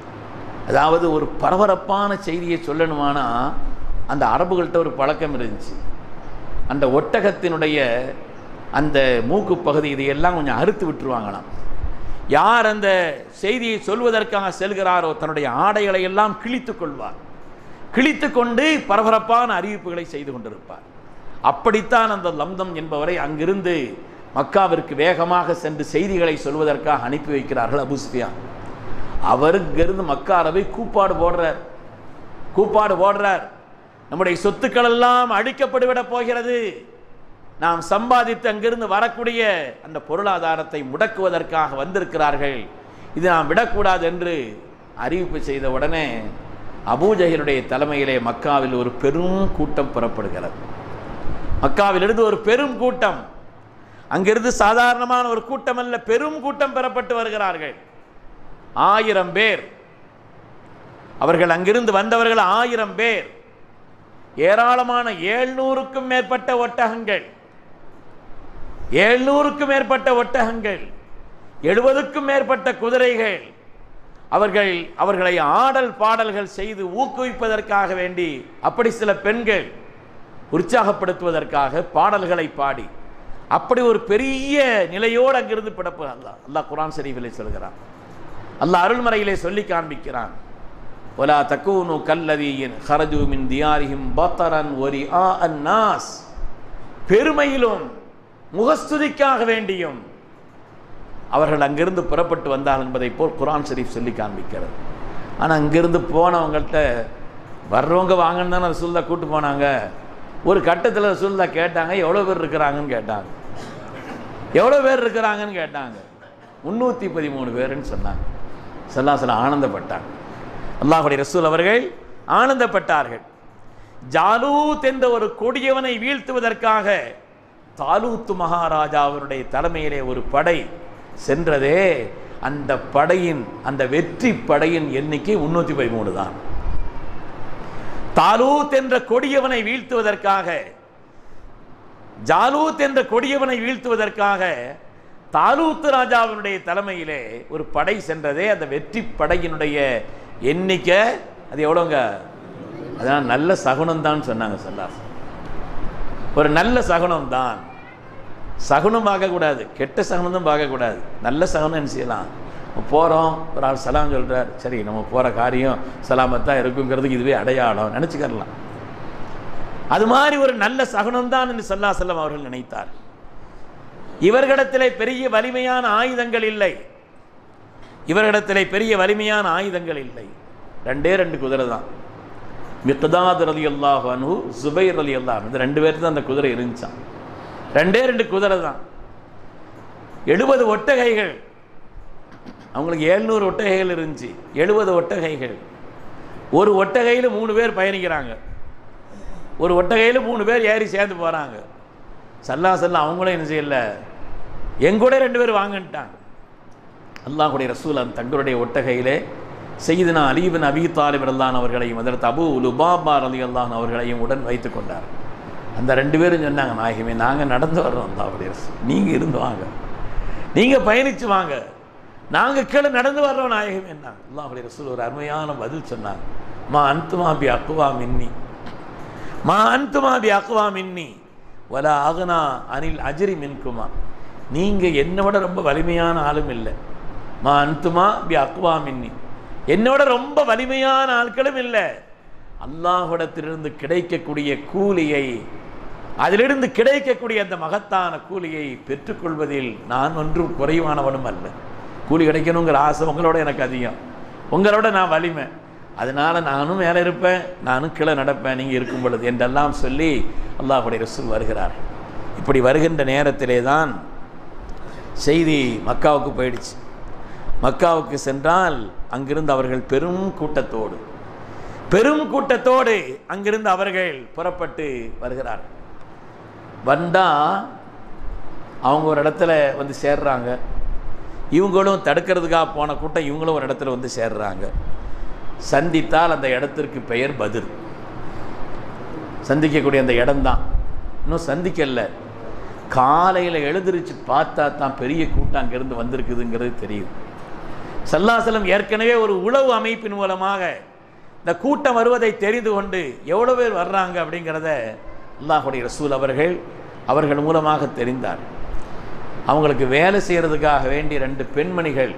அதாவது ஒரு பரபரப்பான செய்தியை சொல்லணுமானா அந்த அரபுகள்கிட்ட ஒரு பழக்கம் இருந்துச்சு அந்த ஒட்டகத்தினுடைய அந்த மூக்கு பகுதி இதையெல்லாம் கொஞ்சம் அறுத்து விட்டுருவாங்களாம் யார் அந்த செய்தியை சொல்வதற்காக செல்கிறாரோ தன்னுடைய ஆடைகளை எல்லாம் கிழித்து கொள்வார் கிழித்து கொண்டு பரபரப்பான அறிவிப்புகளை செய்து கொண்டிருப்பார் அப்படித்தான் அந்த லம்தம் என்பவரை அங்கிருந்து மக்காவிற்கு வேகமாக சென்று செய்திகளை சொல்வதற்காக அனுப்பி வைக்கிறார்கள் அபு சுஃபியான் அவருங்கிருந்து மக்காரவை கூப்பாடு போடுறார் கூப்பாடு போடுறார் நம்முடைய சொத்துக்கள் எல்லாம் அழிக்கப்பட்டுவிடப் போகிறது நாம் சம்பாதித்து அங்கிருந்து வரக்கூடிய அந்த பொருளாதாரத்தை முடக்குவதற்காக வந்திருக்கிறார்கள் இது நாம் விடக்கூடாது என்று அறிவிப்பு செய்த உடனே அபூஜஹலுடைய தலைமையிலே மக்காவில் ஒரு பெரும் கூட்டம் புறப்படுகிறது மக்காவிலிருந்து ஒரு பெரும் கூட்டம் அங்கிருந்து சாதாரணமான ஒரு கூட்டம் அல்ல பெரும் கூட்டம் பெறப்பட்டு வருகிறார்கள் ஆயிரம் பேர் அவர்கள் அங்கிருந்து வந்தவர்கள் ஆயிரம் பேர் ஏராளமான ஏழ்நூறுக்கும் மேற்பட்ட ஒட்டகங்கள் ஏழ்நூறுக்கும் மேற்பட்ட ஒட்டகங்கள் எழுபதுக்கும் மேற்பட்ட குதிரைகள் அவர்கள் அவர்களை ஆடல் பாடல்கள் செய்து ஊக்குவிப்பதற்காக வேண்டி அப்படி சில பெண்கள் உற்சாகப்படுத்துவதற்காக பாடல்களை பாடி அப்படி ஒரு பெரிய நிலையோடு அங்கிருந்து பிடப்பு அல்லாஹ் அல்லாஹ் குரான் ஷரீஃபிலே சொல்கிறான் அல்லாஹ் அருள்மறையிலே சொல்லி காண்பிக்கிறான் ஒலா தக்கூனு கல்லதியின் ஹரஜு மின் தியாரிஹிம் பத்தரன் ஒரி ஆ அன்னாஸ் பெருமையிலும் முகஸ்துதிக்காக வேண்டியும் அவர்கள் அங்கிருந்து புறப்பட்டு வந்தார்கள் என்பதை போல் குரான் ஷரீஃப் சொல்லி காண்பிக்கிறது ஆனால் அங்கிருந்து போனவங்கள்ட்ட வர்றவங்க வாங்கன்னு தானே ரசூல்லா கூட்டு போனாங்க ஒரு கட்டத்தில் ரசூல்லா கேட்டாங்க எவ்வளோ பேர் இருக்கிறாங்கன்னு கேட்டாங்க எவ்வளோ பேர் இருக்கிறாங்கன்னு கேட்டாங்க முந்நூற்றி பதிமூணு பேருன்னு சொன்னாங்க சல்லாசல ஆனந்தப்பட்டாங்க அல்லாஹுடைய ரசூல் அவர்கள் ஆனந்தப்பட்டார்கள் ஜாலூத் என்ற ஒரு கொடியவனை வீழ்த்துவதற்காக தாலூத்து மகாராஜா அவருடைய தலைமையிலே ஒரு படை சென்றதே அந்த படையின் அந்த வெற்றி படையின் எண்ணிக்கை முன்னூற்றி பதிமூணு தான் தாலூத் என்ற கொடியவனை வீழ்த்துவதற்காக ஜாலூத் என்ற கொடியவனை வீழ்த்துவதற்காக தாலூத்து ராஜாவினுடைய தலைமையிலே ஒரு படை சென்றதே அந்த வெற்றி படையினுடைய எண்ணிக்கை அது எவ்வளோங்க அதான் நல்ல சகுனம் தான் சொன்னாங்க சொல்லாஸ் ஒரு நல்ல சகுனம் தான் சகுனம் பார்க்கக்கூடாது கெட்ட சகுனம் தான் பார்க்கக்கூடாது நல்ல சகுனம் என்ன செய்யலாம் போகிறோம் ஒரு ஆள் சலாம் சொல்கிறார் சரி நம்ம போகிற காரியம் சலாமத்தான் இருக்குங்கிறதுக்கு இதுவே அடையாளம் நினச்சிக்கிறலாம் அது மாதிரி ஒரு நல்ல சகுனம் தான் என்று சொல்லா செல்லம் அவர்கள் நினைத்தார் இவர்களிடத்திலே பெரிய வலிமையான ஆயுதங்கள் இல்லை இவர்களிடத்திலே பெரிய வலிமையான ஆயுதங்கள் இல்லை ரெண்டே ரெண்டு குதிரை தான் மிக்தாத் ரலி அல்லாஹ் அனு சுபைர் அலி அல்லாஹ் இந்த ரெண்டு பேருக்கு தான் அந்த குதிரை இருந்துச்சான் ரெண்டே ரெண்டு குதிரை தான் எழுபது ஒட்டகைகள் அவங்களுக்கு எழுநூறு ஒட்டகைகள் இருந்துச்சு எழுபது ஒட்டகைகள் ஒரு ஒட்டகையில் மூணு பேர் பயணிக்கிறாங்க ஒரு ஒட்டகையில் மூணு பேர் ஏறி சேர்ந்து போகிறாங்க சல்லா சல்லா அவங்களும் என்ன செய்யல எங்கூட ரெண்டு பேர் வாங்கிட்டாங்க அல்லாஹுடைய ரசூல் அந்த தங்களுடைய ஒட்டகையிலே செய்தினா அலீபின் அபி தாலிப் அல்லான் அவர்களையும் அதற்கு அபு லுபாபா அலி அல்லான் அவர்களையும் உடன் வைத்து கொண்டார் அந்த ரெண்டு பேரும் சொன்னாங்க நாயகமே நாங்கள் நடந்து வர்றோம் அல்லாஹுடைய ரசூல் நீங்கள் இருந்து வாங்க நீங்கள் பயணித்து வாங்க நாங்கள் கீழே நடந்து வர்றோம் நாயகமே என்ன அல்லாஹுடைய ரசூல் ஒரு அருமையான பதில் சொன்னாங்க மா அந்துமா பி அக்குவா மின்னி மா அந்துமா பி அக்குவா மின்னி வலா ஆகுனா அனில் அஜரி மின்குமா நீங்கள் என்னை விட ரொம்ப வலிமையான ஆளும் இல்லை மா அந்துமா பி அக்குவா மின்னி என்னோட ரொம்ப வலிமையான ஆட்களும் இல்லை அல்லாஹ்விடத்திலிருந்து கிடைக்கக்கூடிய கூலியை அதிலிருந்து கிடைக்கக்கூடிய அந்த மகத்தான கூலியை பெற்றுக்கொள்வதில் நான் ஒன்றும் குறைவானவனும் அல்ல கூலி கிடைக்கணுங்கிற ஆசை உங்களோட எனக்கு அதிகம் உங்களோட நான் வலிமை அதனால் நானும் மேலே இருப்பேன் நானும் கீழே நடப்பேன் நீங்கள் இருக்கும் பொழுது என்றெல்லாம் சொல்லி அல்லாஹுடைய ரசூல் வருகிறார் இப்படி வருகின்ற நேரத்திலே தான் செய்தி மக்காவுக்கு போயிடுச்சு மக்காவுக்கு சென்றால் அங்கிருந்து அவர்கள் பெரும் கூட்டத்தோடு பெரும் கூட்டத்தோடு அங்கிருந்து அவர்கள் புறப்பட்டு வருகிறார்கள் வந்தால் அவங்க ஒரு இடத்துல வந்து சேர்றாங்க இவங்களும் தடுக்கிறதுக்காக போன கூட்டம் இவங்களும் ஒரு இடத்துல வந்து சேர்றாங்க சந்தித்தால் அந்த இடத்திற்கு பெயர் பதிர் சந்திக்கக்கூடிய அந்த இடம்தான் இன்னும் சந்திக்கல காலையில் எழுந்திரிச்சு பார்த்தா தான் பெரிய கூட்டம் அங்கேருந்து வந்திருக்குதுங்கிறது தெரியுது சல்லாசலம் ஏற்கனவே ஒரு உளவு அமைப்பின் மூலமாக இந்த கூட்டம் வருவதை தெரிந்து கொண்டு எவ்வளோ பேர் வர்றாங்க அப்படிங்கிறத அல்லாஹுடைய ரசூல் அவர்கள் அவர்கள் மூலமாக தெரிந்தார் அவங்களுக்கு வேலை செய்கிறதுக்காக வேண்டி ரெண்டு பெண்மணிகள்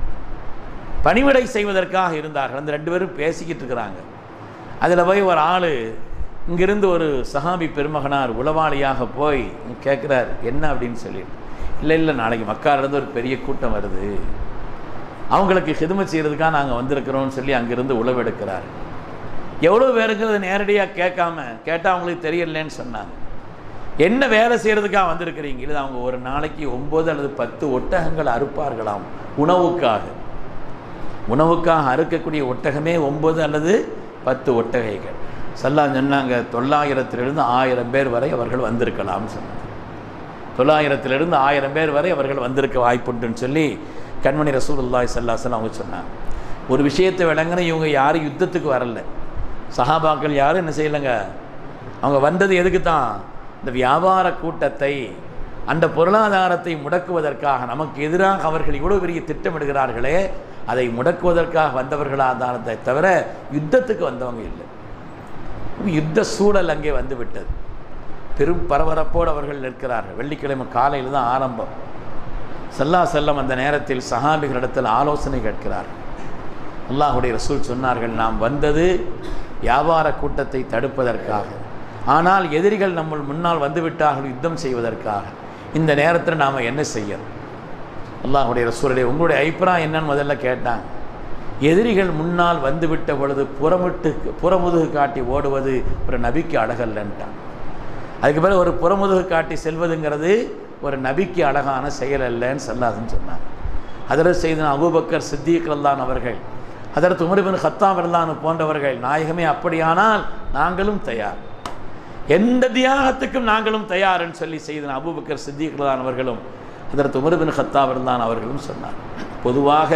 பணிவிடை செய்வதற்காக இருந்தார்கள் அந்த ரெண்டு பேரும் பேசிக்கிட்டு இருக்கிறாங்க அதில் போய் ஒரு ஆள் இங்கிருந்து ஒரு சஹாபி பெருமகனார் உளவாளியாக போய் கேட்குறார் என்ன அப்படின்னு சொல்லிட்டு இல்லை இல்லை நாளைக்கு மக்காரிலிருந்து ஒரு பெரிய கூட்டம் வருது அவங்களுக்கு ஹிதுமை செய்கிறதுக்காக நாங்கள் வந்திருக்கிறோம்னு சொல்லி அங்கிருந்து உழவெடுக்கிறார் எவ்வளோ பேருங்கிறது நேரடியாக கேட்காம கேட்டால் அவங்களுக்கு தெரியலன்னு சொன்னாங்க என்ன வேலை செய்கிறதுக்காக வந்திருக்கிறீங்க இல்லை அவங்க ஒரு நாளைக்கு ஒம்பது அல்லது பத்து ஒட்டகங்கள் அறுப்பார்களாம் உணவுக்காக உணவுக்காக அறுக்கக்கூடிய ஒட்டகமே ஒம்பது அல்லது பத்து ஒட்டகைகள் சல்லாம் சொன்னாங்க தொள்ளாயிரத்திலிருந்து ஆயிரம் பேர் வரை அவர்கள் வந்திருக்கலாம்னு சொன்னாங்க தொள்ளாயிரத்திலிருந்து ஆயிரம் பேர் வரை அவர்கள் வந்திருக்க வாய்ப்புண்டுன்னு சொல்லி கண்மணி ரசூலுல்லாய் சல்லாசன் அவங்க சொன்னாங்க ஒரு விஷயத்தை விளங்குன இவங்க யாரும் யுத்தத்துக்கு வரல சஹாபாக்கள் யாரும் என்ன செய்யலைங்க அவங்க வந்தது எதுக்கு தான் இந்த வியாபார கூட்டத்தை அந்த பொருளாதாரத்தை முடக்குவதற்காக நமக்கு எதிராக அவர்கள் இவ்வளோ பெரிய திட்டமிடுகிறார்களே அதை முடக்குவதற்காக வந்தவர்களாக தானத்தை தவிர யுத்தத்துக்கு வந்தவங்க இல்லை யுத்த சூழல் அங்கே வந்து விட்டது பெரும் பரபரப்போடு அவர்கள் நிற்கிறார்கள் வெள்ளிக்கிழமை காலையில் தான் ஆரம்பம் சல்லா செல்லம் அந்த நேரத்தில் சஹாபிகளிடத்தில் ஆலோசனை கேட்கிறார்கள் அல்லாஹுடைய ரசூல் சொன்னார்கள் நாம் வந்தது வியாபார கூட்டத்தை தடுப்பதற்காக ஆனால் எதிரிகள் நம்ம முன்னால் வந்துவிட்டார்கள் யுத்தம் செய்வதற்காக இந்த நேரத்தில் நாம் என்ன செய்யணும் அல்லாஹுடைய ரசூலுடைய உங்களுடைய அபிப்பிராயம் என்னன்னு முதல்ல கேட்டாங்க எதிரிகள் முன்னால் வந்துவிட்ட பொழுது புறமிட்டு புறமுதுகு காட்டி ஓடுவது ஒரு நபிக்கு அழகல்லன்ட்டான் அதுக்கு பிறகு ஒரு புறமுதுகு காட்டி செல்வதுங்கிறது ஒரு நபிக்கு அழகான செயல் அல்லன்னு சொல்லாதுன்னு சொன்னாங்க அதில் செய்த அபூபக்கர் சித்திக் ரல்லான் அவர்கள் அதற்கு உமரிபின் ஹத்தாம் ரல்லான் போன்றவர்கள் நாயகமே அப்படியானால் நாங்களும் தயார் எந்த தியாகத்துக்கும் நாங்களும் தயார்னு சொல்லி செய்த அபூபக்கர் சித்திக் ரல்லான் அவர்களும் அதற்கு உமர்பின் ஹத்தாப் ரல்லான் அவர்களும் சொன்னார் பொதுவாக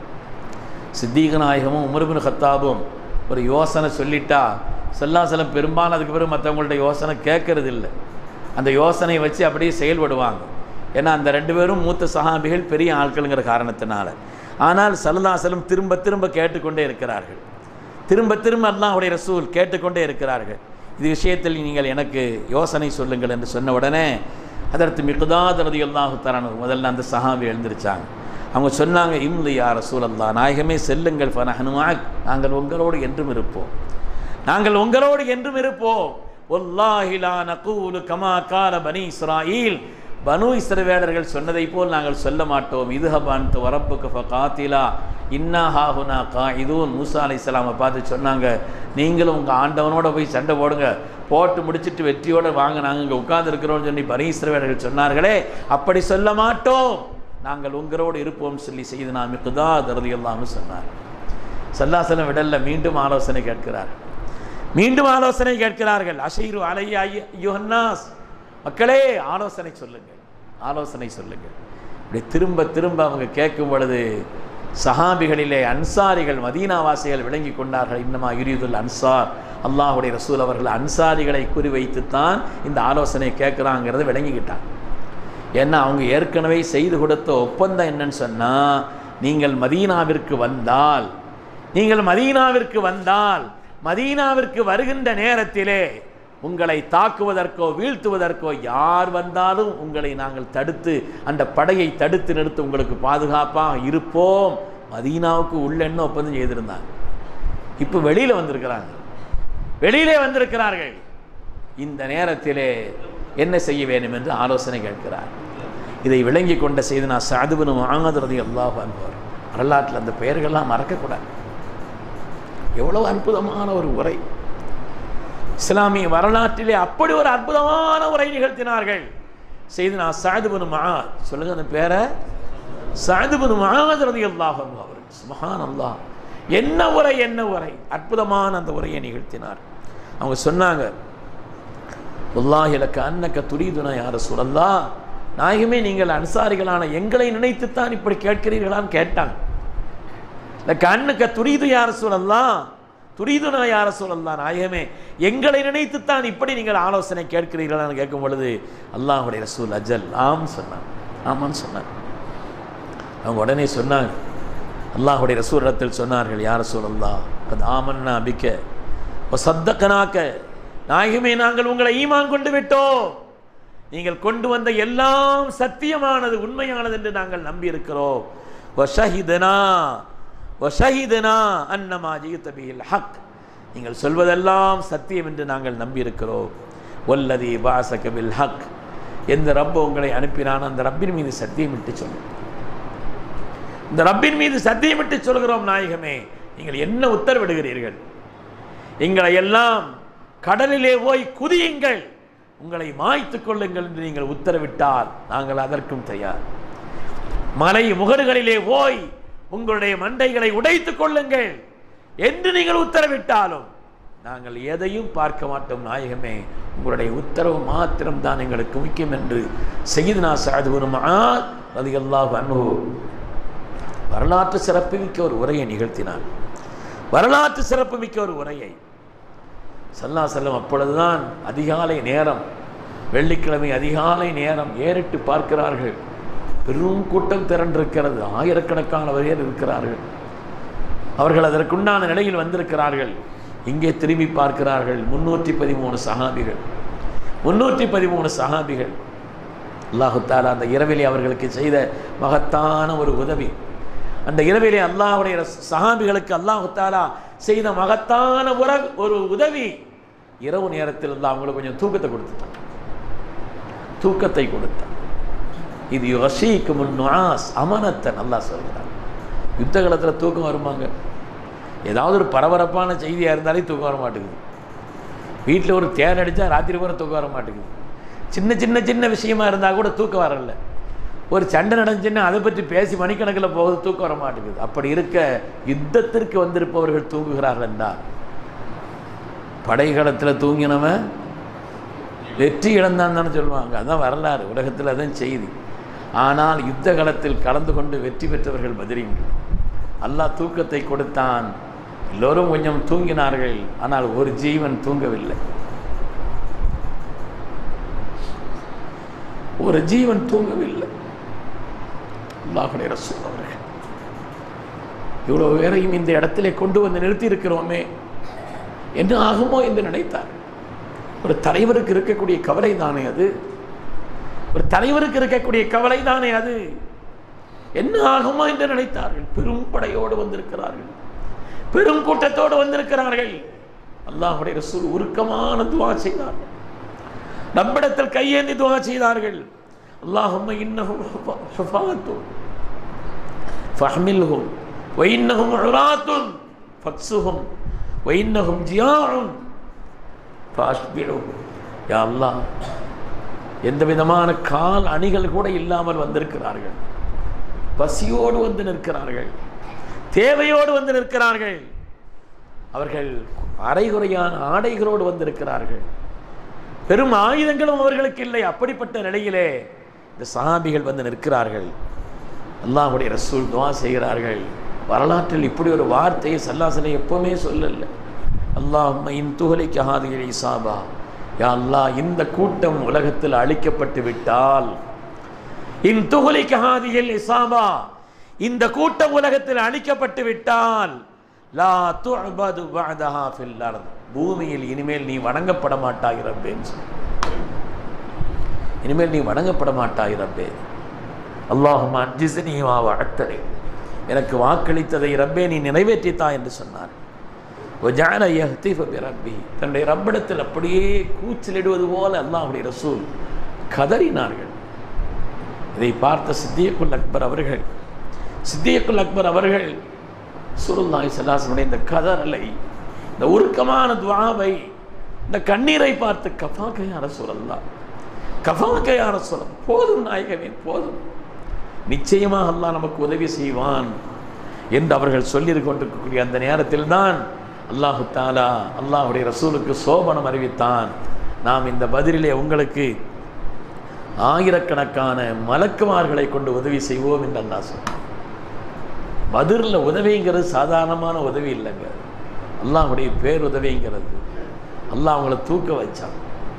சித்தீக நாயகமும் உமர்பின் ஹத்தாபும் ஒரு யோசனை சொல்லிட்டா செல்லாசலம் பெரும்பாலும் அதுக்கு பிறகு மற்றவங்கள்ட்ட யோசனை கேட்கறது இல்லை அந்த யோசனையை வச்சு அப்படியே செயல்படுவாங்க ஏன்னா அந்த ரெண்டு பேரும் மூத்த சஹாபிகள் பெரிய ஆட்களுங்கிற காரணத்தினால ஆனால் சல்லல்லாசலம் திரும்ப திரும்ப கேட்டுக்கொண்டே இருக்கிறார்கள் திரும்ப திரும்ப அல்லாஹுடைய ரசூல் கேட்டுக்கொண்டே இருக்கிறார்கள் இது விஷயத்தில் நீங்கள் எனக்கு யோசனை சொல்லுங்கள் என்று சொன்ன உடனே அதற்கு மிகுதாத் ரதி அல்லாஹு தரானு முதல்ல அந்த சஹாபி எழுந்திருச்சாங்க அவங்க சொன்னாங்க இம்லி யா ரசூல் அல்லா நாயகமே செல்லுங்கள் ஃபனஹனுமாக் நாங்கள் உங்களோடு என்றும் இருப்போம் நாங்கள் உங்களோடு என்றும் இருப்போம் ஒல்லாஹிலா நகூலு கமா கால பனி இஸ்ராயில் பனு இஸ்ரவேலர்கள் சொன்னதை போல் நாங்கள் சொல்ல மாட்டோம் இதுஹபான் வரப்புக்கு ஃபகாத்திலா இன்னா ஹாஹுனா கா இதுவும் மூசா அலி இஸ்லாமை பார்த்து சொன்னாங்க நீங்களும் உங்கள் ஆண்டவனோட போய் சண்டை போடுங்க போட்டு முடிச்சிட்டு வெற்றியோடு வாங்க நாங்கள் இங்கே உட்கார்ந்துருக்கிறோம்னு சொல்லி பனி இஸ்ரவேலர்கள் சொன்னார்களே அப்படி சொல்ல மாட்டோம் நாங்கள் உங்களோடு இருப்போம் சொல்லி செய்து நாம் மிகுதா தருதி எல்லாம்னு சொன்னார் சல்லாசலம் விடல்ல மீண்டும் ஆலோசனை கேட்கிறார் மீண்டும் ஆலோசனை கேட்கிறார்கள் அஷைரு அலையா யுஹன்னாஸ் மக்களே ஆலோசனை சொல்லுங்கள் ஆலோசனை சொல்லுங்கள் இப்படி திரும்ப திரும்ப அவங்க கேட்கும் பொழுது சஹாபிகளிலே அன்சாரிகள் மதீனாவாசிகள் விளங்கி கொண்டார்கள் இன்னமா யுரிதுல் அன்சார் அல்லாஹுடைய ரசூல் அவர்கள் அன்சாரிகளை குறிவைத்துத்தான் இந்த ஆலோசனை கேட்குறாங்கிறத விளங்கிக்கிட்டாங்க ஏன்னா அவங்க ஏற்கனவே செய்து கொடுத்த ஒப்பந்தம் என்னன்னு சொன்னால் நீங்கள் மதீனாவிற்கு வந்தால் நீங்கள் மதீனாவிற்கு வந்தால் மதீனாவிற்கு வருகின்ற நேரத்திலே உங்களை தாக்குவதற்கோ வீழ்த்துவதற்கோ யார் வந்தாலும் உங்களை நாங்கள் தடுத்து அந்த படையை தடுத்து நிறுத்த உங்களுக்கு பாதுகாப்பாக இருப்போம் மதீனாவுக்கு உள்ள என்ன ஒப்பந்தம் செய்திருந்தாங்க இப்போ வெளியில் வந்திருக்கிறாங்க வெளியிலே வந்திருக்கிறார்கள் இந்த நேரத்திலே என்ன செய்ய வேண்டும் என்று ஆலோசனை கேட்கிறார் இதை விளங்கி கொண்ட செய்து நான் சாதுபனு வாங்கதுறது அல்லாஹ் அன்பவர் வரலாற்றில் அந்த பெயர்கள்லாம் மறக்கக்கூடாது எவ்வளவு அற்புதமான ஒரு உரை இஸ்லாமிய வரலாற்றிலே அப்படி ஒரு அற்புதமான உரை நிகழ்த்தினார்கள் செய்து நான் சாதுபனு மகா சொல்லுங்க அந்த பேரை சாதுபனு மகாதரதி அல்லாஹ் அவர் சுமஹான் அல்லாஹ் என்ன உரை என்ன உரை அற்புதமான அந்த உரையை நிகழ்த்தினார் அவங்க சொன்னாங்க உல்லாஹ் இலக்க அன்னக்க துரிதுனா யார சொல்லல்லா நாயகமே நீங்கள் அன்சாரிகளான எங்களை நினைத்துத்தான் இப்படி கேட்கிறீர்களான்னு கேட்டாங்க இந்த கண்ணுக்க துரிது யார சொல்லலாம் துரிதுனா யார சொல்லலாம் நாயகமே எங்களை நினைத்துத்தான் இப்படி நீங்கள் ஆலோசனை கேட்கிறீர்களான்னு கேட்கும் பொழுது அல்லாஹுடைய ரசூல் அஜல் ஆம் சொன்னாங்க ஆமான்னு சொன்னாங்க அவங்க உடனே சொன்னாங்க அல்லாஹுடைய ரசூலிடத்தில் சொன்னார்கள் யார சொல்லல்லா அது ஆமன்னா அபிக்க இப்போ சத்தக்கனாக்க நாயகமே நாங்கள் உங்களை ஈமான் கொண்டு விட்டோம் நீங்கள் கொண்டு வந்த எல்லாம் சத்தியமானது உண்மையானது என்று நாங்கள் நம்பி இருக்கிறோம் வஷஹிதனா வஷஹிதனா அன்னமா ஜீத்த பிஹில் ஹக் நீங்கள் சொல்வதெல்லாம் சத்தியம் என்று நாங்கள் நம்பி இருக்கிறோம் வல்லதி பாசக பில் ஹக் எந்த ரப்ப உங்களை அனுப்பினான் அந்த ரப்பின் மீது சத்தியமிட்டு சொல்லு இந்த ரப்பின் மீது சத்தியமிட்டு சொல்கிறோம் நாயகமே நீங்கள் என்ன உத்தரவிடுகிறீர்கள் எங்களை எல்லாம் கடலிலே போய் குதியுங்கள் உங்களை மாய்த்து கொள்ளுங்கள் என்று நீங்கள் உத்தரவிட்டால் நாங்கள் அதற்கும் தயார் மலை முகடுகளிலே போய் உங்களுடைய மண்டைகளை உடைத்துக் கொள்ளுங்கள் என்று நீங்கள் உத்தரவிட்டாலும் நாங்கள் எதையும் பார்க்க மாட்டோம் நாயகமே உங்களுடைய உத்தரவு மாத்திரம்தான் எங்களுக்கு முக்கியம் என்று செய்தினா சாதுவனும் அது அல்லாஹ் அன்பு வரலாற்று சிறப்புமிக்க ஒரு உரையை நிகழ்த்தினார் வரலாற்று சிறப்புமிக்க ஒரு உரையை சல்லா செல்லம் அப்பொழுதுதான் அதிகாலை நேரம் வெள்ளிக்கிழமை அதிகாலை நேரம் ஏறிட்டு பார்க்கிறார்கள் பெரும் கூட்டம் திரண்டிருக்கிறது ஆயிரக்கணக்கான பேர் இருக்கிறார்கள் அவர்கள் அதற்குண்டான நிலையில் வந்திருக்கிறார்கள் இங்கே திரும்பி பார்க்கிறார்கள் முன்னூற்றி பதிமூணு சஹாபிகள் முன்னூற்றி பதிமூணு சஹாபிகள் அல்லாஹு தாலா அந்த இரவிலே அவர்களுக்கு செய்த மகத்தான ஒரு உதவி அந்த இரவிலே அல்லாஹுடைய சஹாபிகளுக்கு அல்லாஹு தாலா செய்த மகத்தான உற ஒரு உதவி இரவு நேரத்தில் இருந்தால் அவங்களுக்கு கொஞ்சம் தூக்கத்தை கொடுத்துட்டான் தூக்கத்தை கொடுத்தான் இது யோசிக்கு முன்னாஸ் அமனத்தை நல்லா சொல்கிறார் யுத்த காலத்தில் தூக்கம் வருமாங்க ஏதாவது ஒரு பரபரப்பான செய்தியாக இருந்தாலே தூக்கம் வர மாட்டேங்குது வீட்டில் ஒரு தேன் அடித்தா ராத்திரி பூரா தூக்கம் வர மாட்டேங்குது சின்ன சின்ன சின்ன விஷயமா இருந்தால் கூட தூக்கம் வரல ஒரு சண்டை நடந்துச்சுன்னா அதை பற்றி பேசி மணிக்கணக்கில் போகுது தூக்கம் வர மாட்டேங்குது அப்படி இருக்க யுத்தத்திற்கு வந்திருப்பவர்கள் தூங்குகிறார்கள் என்றால் படைகளத்தில் தூங்கினவன் வெற்றி இழந்தான் தானே சொல்லுவாங்க அதான் வரலாறு உலகத்தில் அதான் செய்தி ஆனால் யுத்த களத்தில் கலந்து கொண்டு வெற்றி பெற்றவர்கள் பதிரிங்கள் அல்லாஹ் தூக்கத்தை கொடுத்தான் எல்லோரும் கொஞ்சம் தூங்கினார்கள் ஆனால் ஒரு ஜீவன் தூங்கவில்லை ஒரு ஜீவன் தூங்கவில்லை அல்லாஹுடைய ரசூல் அவர்கள் இவ்வளவு பேரையும் இந்த இடத்திலே கொண்டு வந்து நிறுத்தி இருக்கிறோமே என்ன ஆகுமோ என்று நினைத்தார் ஒரு தலைவருக்கு இருக்கக்கூடிய கவலை தானே அது ஒரு தலைவருக்கு இருக்கக்கூடிய கவலை தானே அது என்ன ஆகுமோ என்று நினைத்தார்கள் பெரும் படையோடு வந்திருக்கிறார்கள் பெரும் கூட்டத்தோடு வந்திருக்கிறார்கள் அல்லாஹுடைய ரசூல் உருக்கமான துவா செய்தார்கள் நம்மிடத்தில் கையேந்தி துவா செய்தார்கள் அல்லாஹும்ம இன்னஹும் ஹுஃபாத்தும் ஃபஹ்மில்ஹும் வைன்னஹும் உராத்துன் ஃபக்ஸுஹும் வைன்னஹும் ஜியாஉன் ஃபாஷ்பிழுஹும் யா அல்லாஹ் எந்த விதமான கால் அணிகள் கூட இல்லாமல் வந்திருக்கிறார்கள் பசியோடு வந்து நிற்கிறார்கள் தேவையோடு வந்து நிற்கிறார்கள் அவர்கள் அரைகுறையான ஆடைகளோடு வந்திருக்கிறார்கள் பெரும் ஆயுதங்களும் அவர்களுக்கு இல்லை அப்படிப்பட்ட நிலையிலே இந்த சஹாபிகள் வந்து நிற்கிறார்கள் அல்லாஹுடைய ரசூல் துவா செய்கிறார்கள் வரலாற்றில் இப்படி ஒரு வார்த்தையை சல்லாசனை எப்பவுமே சொல்லல அல்லாஹ் இன் துகலைக்கு ஹாதிகள் இசாபா யா அல்லாஹ் இந்த கூட்டம் உலகத்தில் அழிக்கப்பட்டு விட்டால் இன் துகுலிக்கு ஹாதிகள் இசாபா இந்த கூட்டம் உலகத்தில் அழிக்கப்பட்டு விட்டால் லா துஅபது பஅதஹா ஃபில் அர்த் பூமியில் இனிமேல் நீ வணங்கப்பட மாட்டாய் ரப்பேன்னு சொல்லு. இனிமேல் நீ வணங்கப்பட மாட்டாய் ரப்பே அல்லாஹும் அஜிஸ்னி வா வஅத்தனி எனக்கு வாக்களித்ததை ரப்பே நீ நிறைவேற்றித்தா என்று சொன்னார் وجعل يهتف بربه தன்னுடைய ரப்பிடத்தில் அப்படியே கூச்சலிடுவது போல அல்லாஹ்வுடைய ரசூல் கதறினார்கள் இதை பார்த்த சித்தியக்குல் அக்பர் அவர்கள் சித்தியக்குல் அக்பர் அவர்கள் சுருல்லாய் சல்லாசனுடைய இந்த கதறலை இந்த உருக்கமான துவாவை இந்த கண்ணீரை பார்த்து கஃபாக்க யார சொல்லலாம் கஃபாக்க யார சொல்ல போதும் நாயகமே போதும் நிச்சயமாக அல்லாஹ் நமக்கு உதவி செய்வான் என்று அவர்கள் சொல்லி கொண்டிருக்கக்கூடிய அந்த நேரத்தில் தான் அல்லாஹு தாலா அல்லாஹுடைய ரசூலுக்கு சோபனம் அறிவித்தான் நாம் இந்த பதிலிலே உங்களுக்கு ஆயிரக்கணக்கான மலக்குமார்களை கொண்டு உதவி செய்வோம் என்று அல்லாஹ் சொன்னான் பதிரில் உதவிங்கிறது சாதாரணமான உதவி இல்லைங்க அல்லாஹுடைய பேருதவிங்கிறது அல்லாஹ் அவங்கள தூக்க வச்சான்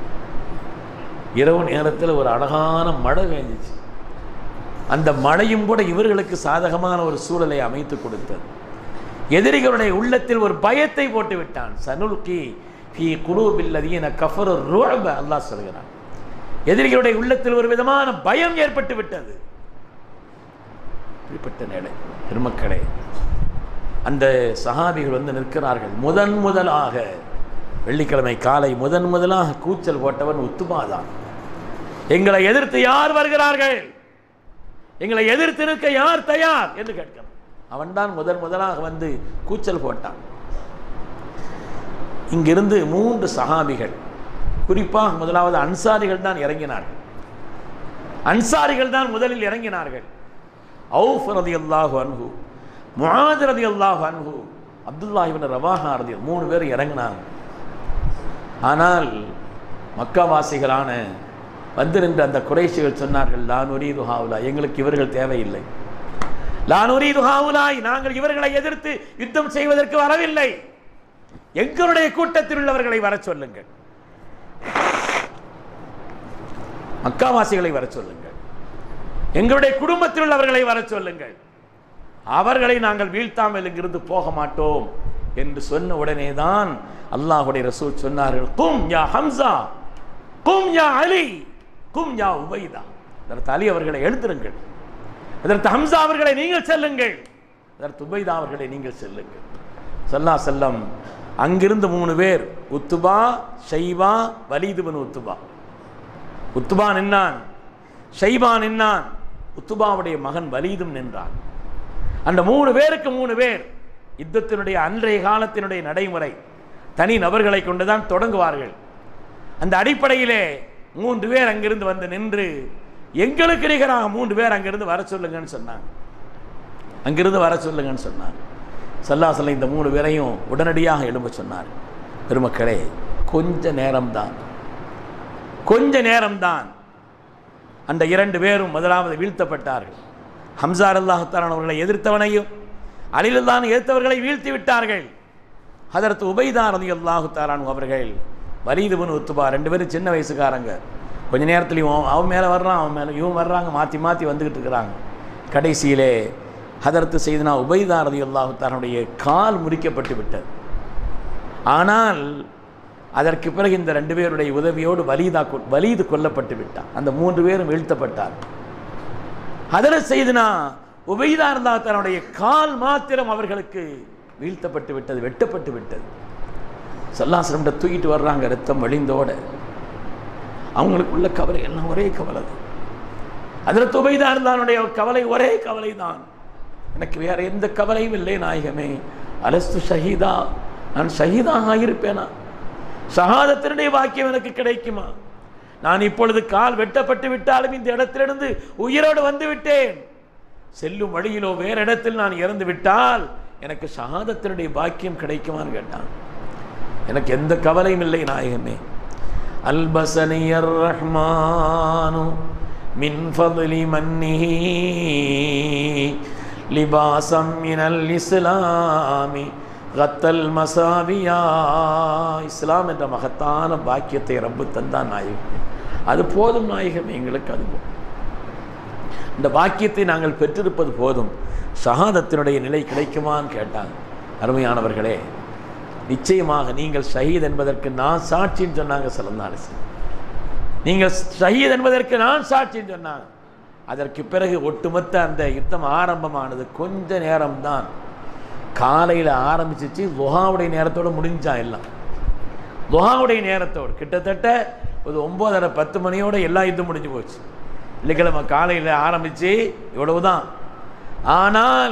இரவு நேரத்தில் ஒரு அழகான மழை பெஞ்சிச்சு அந்த மழையும் கூட இவர்களுக்கு சாதகமான ஒரு சூழலை அமைத்து கொடுத்தது எதிரிகளுடைய உள்ளத்தில் ஒரு பயத்தை போட்டு விட்டான் சனுல்கி ஃபி குலூபில்லதீன கஃபரு ருஅப அல்லாஹ் சொல்கிறான் எதிரிகளுடைய உள்ளத்தில் ஒரு விதமான பயம் ஏற்பட்டு விட்டது இப்படிப்பட்ட நிலை பெருமக்களே அந்த சஹாபிகள் வந்து நிற்கிறார்கள் முதன் முதலாக வெள்ளிக்கிழமை காலை முதன் முதலாக கூச்சல் போட்டவன் உத்துமாதான் எங்களை எதிர்த்து யார் வருகிறார்கள் எங்களை எதிர்த்து நிற்க யார் தயார் என்று கேட்கிறான் அவன்தான் முதன் முதலாக வந்து கூச்சல் போட்டான் இங்கிருந்து மூன்று சஹாபிகள் குறிப்பாக முதலாவது அன்சாரிகள் தான் இறங்கினார்கள் அன்சாரிகள் தான் முதலில் இறங்கினார்கள் அவுஃப் ரதி அல்லாஹு அன்ஹு முஆத் ரதி அல்லாஹு அன்ஹு அப்துல்லா இவன் ரவாஹா ரதி மூணு பேர் இறங்கினாங்க ஆனால் மக்காவாசிகளான வந்திருந்த அந்த குறைசிகள் சொன்னார்கள் லானுரீது ஹாவுலா எங்களுக்கு இவர்கள் தேவையில்லை லானுரீது ஹாவுலாய் நாங்கள் இவர்களை எதிர்த்து யுத்தம் செய்வதற்கு வரவில்லை எங்களுடைய கூட்டத்தில் உள்ளவர்களை வர சொல்லுங்கள் மக்காவாசிகளை வர சொல்லுங்கள் எங்களுடைய குடும்பத்தில் உள்ளவர்களை வர சொல்லுங்கள் அவர்களை நாங்கள் வீழ்த்தாமல் இங்கிருந்து போக மாட்டோம் என்று சொன்ன உடனே தான் அல்லாஹுடைய ரசூல் சொன்னார்கள் கும் யா ஹம்சா கும் யா அலி கும் யா உபைதா அதற்கு அலி அவர்களை எழுதுருங்கள் அதற்கு ஹம்சா அவர்களை நீங்கள் செல்லுங்கள் அதற்கு உபைதா அவர்களை நீங்கள் செல்லுங்கள் சல்லா செல்லம் அங்கிருந்து மூணு பேர் உத்துபா ஷைபா வலீதுபன் உத்துபா உத்துபா நின்னான் ஷைபா நின்னான் உத்துபாவுடைய மகன் வலீதும் நின்றான் அந்த மூணு பேருக்கு மூணு பேர் யுத்தத்தினுடைய அன்றைய காலத்தினுடைய நடைமுறை தனி நபர்களை கொண்டுதான் தொடங்குவார்கள் அந்த அடிப்படையிலே மூன்று பேர் அங்கிருந்து வந்து நின்று எங்களுக்கு நிகராக மூன்று பேர் அங்கிருந்து வர சொல்லுங்கன்னு சொன்னாங்க அங்கிருந்து வர சொல்லுங்கன்னு சொன்னாங்க சல்லாசல்ல இந்த மூணு பேரையும் உடனடியாக எழும்ப சொன்னார் பெருமக்களே கொஞ்ச நேரம்தான் கொஞ்ச நேரம்தான் அந்த இரண்டு பேரும் முதலாவது வீழ்த்தப்பட்டார்கள் ஹம்சார் அல்லாஹுத்தாலான் அவர்களை எதிர்த்தவனையும் அலிலுல்லான் எதிர்த்தவர்களை வீழ்த்தி விட்டார்கள் அதற்கு உபைதான் ரதி அல்லாஹுத்தாலான் அவர்கள் வலீதுபன் உத்துபா ரெண்டு பேரும் சின்ன வயசுக்காரங்க கொஞ்ச நேரத்தில் இவன் அவன் மேலே வர்றான் அவன் மேலே இவன் வர்றாங்க மாற்றி மாற்றி வந்துக்கிட்டு இருக்கிறாங்க கடைசியிலே ஹதரத்து செய்தனா உபைதா ரதி அல்லாஹுத்தானுடைய கால் முறிக்கப்பட்டு விட்டது ஆனால் அதற்கு பிறகு இந்த ரெண்டு பேருடைய உதவியோடு வலீதா கொ- வலீது கொல்லப்பட்டு விட்டான் அந்த மூன்று பேரும் வீழ்த்தப்பட்டார் அதில் செய்தனா உபைதா இருந்தா தன்னுடைய கால் மாத்திரம் அவர்களுக்கு வீழ்த்தப்பட்டு விட்டது வெட்டப்பட்டு விட்டது சல்லாசனம் தூக்கிட்டு வர்றாங்க ரத்தம் வழிந்தோட அவங்களுக்குள்ள கவலை எல்லாம் ஒரே கவலை தான் அதில் துபைதா இருந்தானுடைய கவலை ஒரே கவலை தான் எனக்கு வேற எந்த கவலையும் இல்லை நாயகமே அலஸ்து ஷஹீதா நான் ஷஹீதாக இருப்பேனா ஷஹாதத்தினுடைய வாக்கியம் எனக்கு கிடைக்குமா நான் இப்பொழுது கால் வெட்டப்பட்டு விட்டாலும் இந்த இடத்திலிருந்து உயிரோடு வந்து விட்டேன் செல்லும் வழியிலோ வேறு இடத்தில் நான் இறந்து விட்டால் எனக்கு ஷஹாதத்தினுடைய பாக்கியம் கிடைக்குமான்னு கேட்டான் எனக்கு எந்த கவலையும் இல்லை நாயகமே அல்பசனியர் ரஹ்மானு மின் ஃபضலி மன்னிஹி லிபாசம் மினல் இஸ்லாமி கத்தல் மசாவியா இஸ்லாம் என்ற மகத்தான பாக்கியத்தை ரப்பு தந்தான் நாயகம் அது போதும் நாயகம் எங்களுக்கு அது போதும். இந்த பாக்கியத்தை நாங்கள் பெற்றிருப்பது போதும் ஷஹாதத்தினுடைய நிலை கிடைக்குமான்னு கேட்டாங்க அருமையானவர்களே நிச்சயமாக நீங்கள் ஷஹீத் என்பதற்கு நான் சாட்சின்னு சொன்னாங்க சலந்தாலிசி நீங்கள் ஷஹீத் என்பதற்கு நான் சாட்சின்னு சொன்னாங்க அதற்கு பிறகு ஒட்டுமொத்த அந்த யுத்தம் ஆரம்பமானது கொஞ்ச நேரம்தான் காலையில் ஆரம்பிச்சிச்சு லுஹாவுடைய நேரத்தோடு முடிஞ்சான் எல்லாம் லுஹாவுடைய நேரத்தோடு கிட்டத்தட்ட ஒரு ஒம்போதரை பத்து மணியோட எல்லா யுத்தம் முடிஞ்சு போச்சு வெள்ளிக்கிழமை காலையில் ஆரம்பிச்சு இவ்வளவுதான் ஆனால்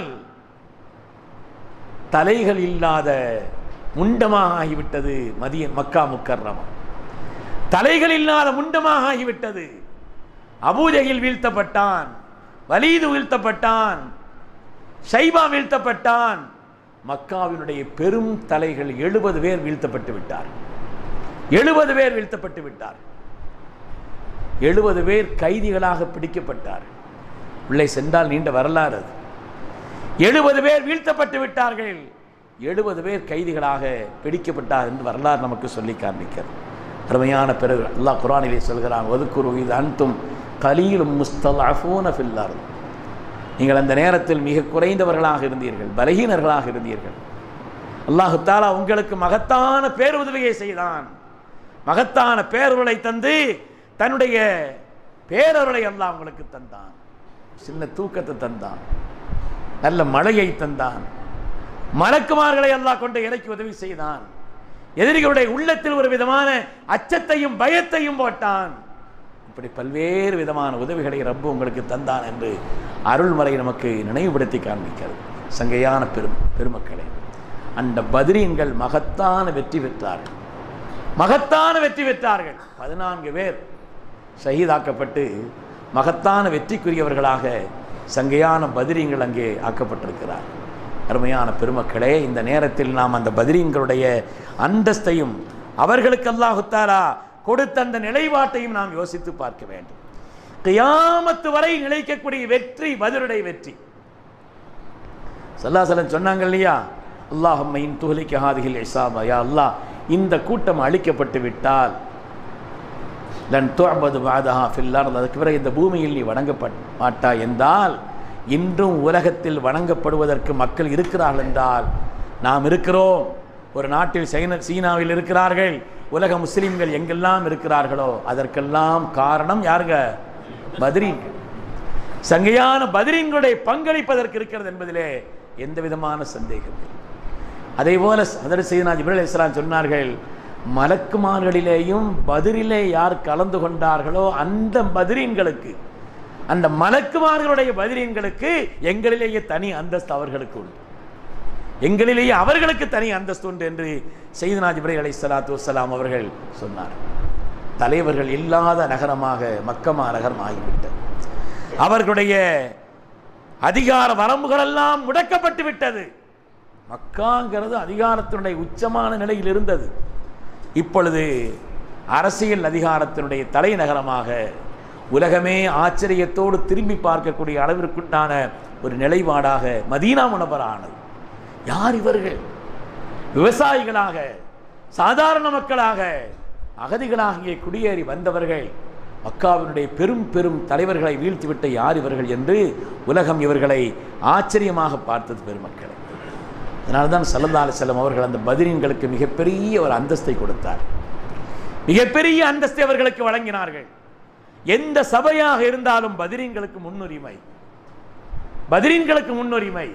தலைகள் இல்லாத முண்டமாக ஆகிவிட்டது மதிய மக்கா முக்கர்ரமா தலைகள் இல்லாத முண்டமாக ஆகிவிட்டது அபூஜகில் வீழ்த்தப்பட்டான் வலீது வீழ்த்தப்பட்டான் ஷைபா வீழ்த்தப்பட்டான் மக்காவினுடைய பெரும் தலைகள் எழுபது பேர் வீழ்த்தப்பட்டு விட்டார் எழுபது பேர் வீழ்த்தப்பட்டு விட்டார் எழுபது பேர் கைதிகளாக பிடிக்கப்பட்டார் உள்ளே சென்றால் நீண்ட வரலாறு அது எழுபது பேர் வீழ்த்தப்பட்டு விட்டார்கள் எழுபது பேர் கைதிகளாக பிடிக்கப்பட்டார் என்று வரலாறு நமக்கு சொல்லி காண்பிக்கிறது அருமையான பிறகு அல்லாஹ் குரானிலே சொல்கிறான் ஒதுக்குரு இது அன்தும் கலீலும் முஸ்தலாஃபூன ஃபில்லார் நீங்கள் அந்த நேரத்தில் மிக குறைந்தவர்களாக இருந்தீர்கள் பலகீனர்களாக இருந்தீர்கள் அல்லாஹு தாலா உங்களுக்கு மகத்தான பேருதவியை செய்தான் மகத்தான பேரருளை தந்து தன்னுடைய பேரருளை அல்லாஹ் உங்களுக்கு தந்தான் சின்ன தூக்கத்தை தந்தான் நல்ல மழையை தந்தான் மலக்குமார்களை அல்லாஹ் கொண்டு இறக்கி உதவி செய்தான் எதிரிகளுடைய உள்ளத்தில் ஒரு விதமான அச்சத்தையும் பயத்தையும் போட்டான் இப்படி பல்வேறு விதமான உதவிகளை ரப்பு உங்களுக்கு தந்தான் என்று அருள்மறை நமக்கு நினைவுபடுத்தி காண்பிக்கிறது சங்கையான பெரும் பெருமக்களே அந்த பதிரீன்கள் மகத்தான வெற்றி பெற்றார்கள் மகத்தான வெற்றி பெற்றார்கள் பதினான்கு பேர் ஷஹீதாக்கப்பட்டு மகத்தான வெற்றிக்குரியவர்களாக சங்கையான பதிரீன்கள் அங்கே ஆக்கப்பட்டிருக்கிறார் அருமையான பெருமக்களே இந்த நேரத்தில் நாம் அந்த பதிரீன்களுடைய அந்தஸ்தையும் அவர்களுக்கு அல்லாஹு தாலா கொடுத்த அந்த நிலைப்பாட்டையும் நாம் யோசித்து பார்க்க வேண்டும் கியாமத்து வரை நிலைக்கக்கூடிய வெற்றி பதிலுடைய வெற்றி சல்லாசலம் சொன்னாங்க இல்லையா அல்லாஹம்மையின் துகலிக்க ஹாதிகள் இசாபா யா அல்லாஹ் இந்த கூட்டம் அழிக்கப்பட்டு விட்டால் லன் துஅபது பாதஹா ஃபில்லார் அதுக்கு பிறகு இந்த பூமியில் நீ வணங்கப்பட மாட்டா என்றால் இன்றும் உலகத்தில் வணங்கப்படுவதற்கு மக்கள் இருக்கிறார்கள் என்றால் நாம் இருக்கிறோம் ஒரு நாட்டில் சைன சீனாவில் இருக்கிறார்கள் உலக முஸ்லிம்கள் எங்கெல்லாம் இருக்கிறார்களோ அதற்கெல்லாம் காரணம் யாருங்க பத்ரீன்கள் சங்கையான பதிரீன்களுடைய பங்களிப்பதற்கு இருக்கிறது என்பதிலே எந்த விதமான சந்தேகம் இல்லை அதே போல அதர் செய்தனா ஜிப்ரல் இஸ்லாம் சொன்னார்கள் மலக்குமார்களிலேயும் பதிரிலே யார் கலந்து கொண்டார்களோ அந்த பதிரீன்களுக்கு அந்த மலக்குமார்களுடைய பதிரீன்களுக்கு எங்களிலேயே தனி அந்தஸ்து அவர்களுக்கு உண்டு எங்களிலேயே அவர்களுக்கு தனி அந்தஸ்து உண்டு என்று செய்தனா ஜிப்ரல் அலை சலாத்து வசலாம் அவர்கள் சொன்னார் தலைவர்கள் இல்லாத நகரமாக மக்கமா நகரம் ஆகிவிட்டது அவர்களுடைய அதிகார வரம்புகளெல்லாம் முடக்கப்பட்டு விட்டது மக்காங்கிறது அதிகாரத்தினுடைய உச்சமான நிலையில் இருந்தது இப்பொழுது அரசியல் அதிகாரத்தினுடைய தலைநகரமாக உலகமே ஆச்சரியத்தோடு திரும்பி பார்க்கக்கூடிய அளவிற்குண்டான ஒரு நிலைப்பாடாக மதீனா முனவரானது யார் இவர்கள் விவசாயிகளாக சாதாரண மக்களாக அகதிகளாக இங்கே குடியேறி வந்தவர்கள் மக்காவினுடைய பெரும் பெரும் தலைவர்களை வீழ்த்திவிட்ட யார் இவர்கள் என்று உலகம் இவர்களை ஆச்சரியமாக பார்த்தது பெருமக்களை அதனால்தான் சல்லல்லா அலிசல்லம் அவர்கள் அந்த பதிரீன்களுக்கு மிகப்பெரிய ஒரு அந்தஸ்தை கொடுத்தார் மிகப்பெரிய அந்தஸ்தை அவர்களுக்கு வழங்கினார்கள் எந்த சபையாக இருந்தாலும் பதிரீன்களுக்கு முன்னுரிமை பதிரீன்களுக்கு முன்னுரிமை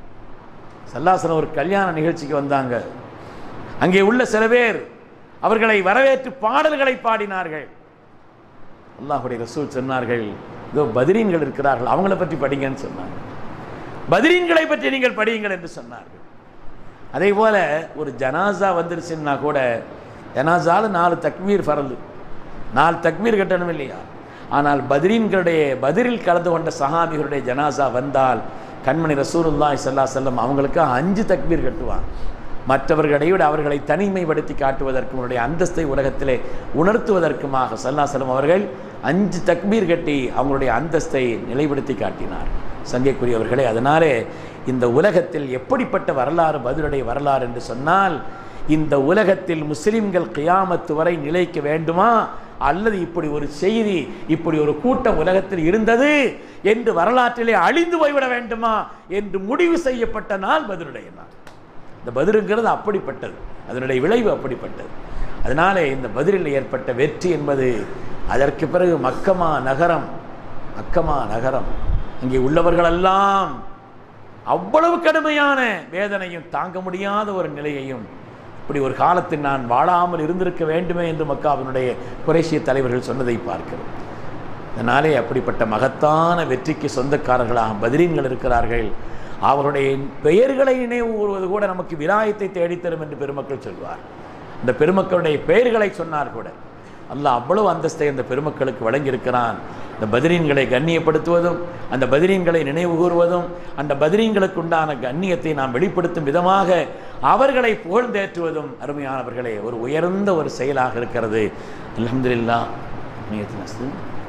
சல்லாசனம் ஒரு கல்யாண நிகழ்ச்சிக்கு வந்தாங்க அங்கே உள்ள சில பேர் அவர்களை வரவேற்று பாடல்களை பாடினார்கள் அல்லாஹுடைய ரசூல் சொன்னார்கள் இதோ பதிரீன்கள் இருக்கிறார்கள் அவங்கள பற்றி படிங்கன்னு சொன்னாங்க பதிரீன்களை பற்றி நீங்கள் படியுங்கள் என்று சொன்னார்கள் அதே போல ஒரு ஜனாசா வந்துருச்சுன்னா கூட ஜனாசால நாலு தக்மீர் ஃபரலு நாலு தக்மீர் கட்டணும் இல்லையா ஆனால் பதிரீன்களுடைய பதிரில் கலந்து கொண்ட சஹாபிகளுடைய ஜனாசா வந்தால் கண்மணி ரசூலுல்லாஹி ஸல்லல்லாஹு அலைஹி வஸல்லம் அவங்களுக்கு அஞ்சு தக்பீர் கட்டுவாங்க மற்றவர்களை விட அவர்களை தனிமைப்படுத்தி காட்டுவதற்கும் அவருடைய அந்தஸ்தை உலகத்திலே உணர்த்துவதற்குமாக சல்லாசலம் அவர்கள் அஞ்சு தக்பீர் கட்டி அவங்களுடைய அந்தஸ்தை நிலைப்படுத்தி காட்டினார் சங்கைக்குரியவர்களே அதனாலே இந்த உலகத்தில் எப்படிப்பட்ட வரலாறு பதிலுடைய வரலாறு என்று சொன்னால் இந்த உலகத்தில் முஸ்லிம்கள் கியாமத்து வரை நிலைக்க வேண்டுமா அல்லது இப்படி ஒரு செய்தி இப்படி ஒரு கூட்டம் உலகத்தில் இருந்தது என்று வரலாற்றிலே அழிந்து போய்விட வேண்டுமா என்று முடிவு செய்யப்பட்ட நாள் பதிலுடைய நாள் இந்த பதிலுங்கிறது அப்படிப்பட்டது அதனுடைய விளைவு அப்படிப்பட்டது அதனாலே இந்த பதிலில் ஏற்பட்ட வெற்றி என்பது அதற்கு பிறகு மக்கமா நகரம் மக்கமா நகரம் அங்கே உள்ளவர்களெல்லாம் அவ்வளவு கடுமையான வேதனையும் தாங்க முடியாத ஒரு நிலையையும் இப்படி ஒரு காலத்தில் நான் வாழாமல் இருந்திருக்க வேண்டுமே என்று மக்காவினுடைய குறைசிய தலைவர்கள் சொன்னதை பார்க்கிறோம் அதனாலே அப்படிப்பட்ட மகத்தான வெற்றிக்கு சொந்தக்காரர்களாக பதிரீன்கள் இருக்கிறார்கள் அவருடைய பெயர்களை நினைவு கூறுவது கூட நமக்கு விலாயத்தை தேடித்தரும் என்று பெருமக்கள் சொல்வார் இந்த பெருமக்களுடைய பெயர்களை சொன்னார் கூட அல்லாஹ் அவ்வளவு அந்தஸ்தை அந்த பெருமக்களுக்கு வழங்கியிருக்கிறான் இந்த பதிரீன்களை கண்ணியப்படுத்துவதும் அந்த பதிரீன்களை நினைவு கூறுவதும் அந்த பதிரீன்களுக்கு உண்டான கண்ணியத்தை நாம் வெளிப்படுத்தும் விதமாக அவர்களை புகழ்ந்தேற்றுவதும் அருமையானவர்களே ஒரு உயர்ந்த ஒரு செயலாக இருக்கிறது அல்ஹம்துலில்லாஹ் நியத்து நஸ்து.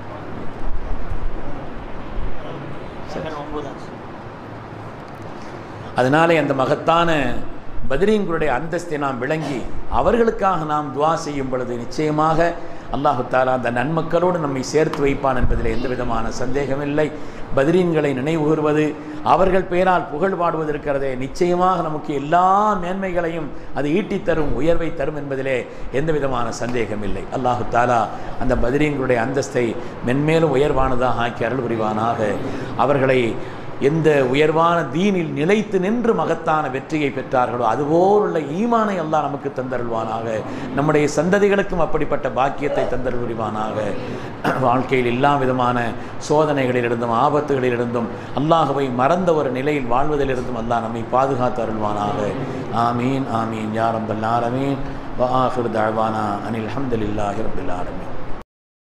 அதனாலே அந்த மகத்தான பத்ரீன்களுடைய அந்தஸ்தை நாம் விளங்கி அவர்களுக்காக நாம் துவா செய்யும் பொழுது நிச்சயமாக அல்லாஹு தாலா அந்த நன்மக்களோடு நம்மை சேர்த்து வைப்பான் என்பதில் எந்த விதமான சந்தேகமில்லை பத்ரீன்களை நினைவு கூறுவது அவர்கள் பெயரால் புகழ் பாடுவது இருக்கிறதே நிச்சயமாக நமக்கு எல்லா மேன்மைகளையும் அது ஈட்டித் தரும் உயர்வை தரும் என்பதிலே எந்த விதமான சந்தேகமில்லை அல்லாஹு தாலா அந்த பத்ரீன்களுடைய அந்தஸ்தை மென்மேலும் உயர்வானதாக ஆக்கி அருள் புரிவானாக அவர்களை எந்த உயர்வான தீனில் நிலைத்து நின்று மகத்தான வெற்றியை பெற்றார்களோ அதுபோலுள்ள ஈமானை அல்லாஹ் நமக்கு தந்தருள்வானாக நம்முடைய சந்ததிகளுக்கும் அப்படிப்பட்ட பாக்கியத்தை தந்தருள் புரிவானாக வாழ்க்கையில் எல்லா விதமான சோதனைகளிலிருந்தும் ஆபத்துகளிலிருந்தும் அல்லாஹுவை மறந்த ஒரு நிலையில் வாழ்வதிலிருந்தும் அல்லாஹ் நம்மை பாதுகாத்து அருள்வானாக ஆமீன் ஆமீன் யாரம்பல் ஆலமீன் வஆஹிர் தஅவானா அனில் ஹம்துலில்லாஹி ரப்பில் ஆலமீன்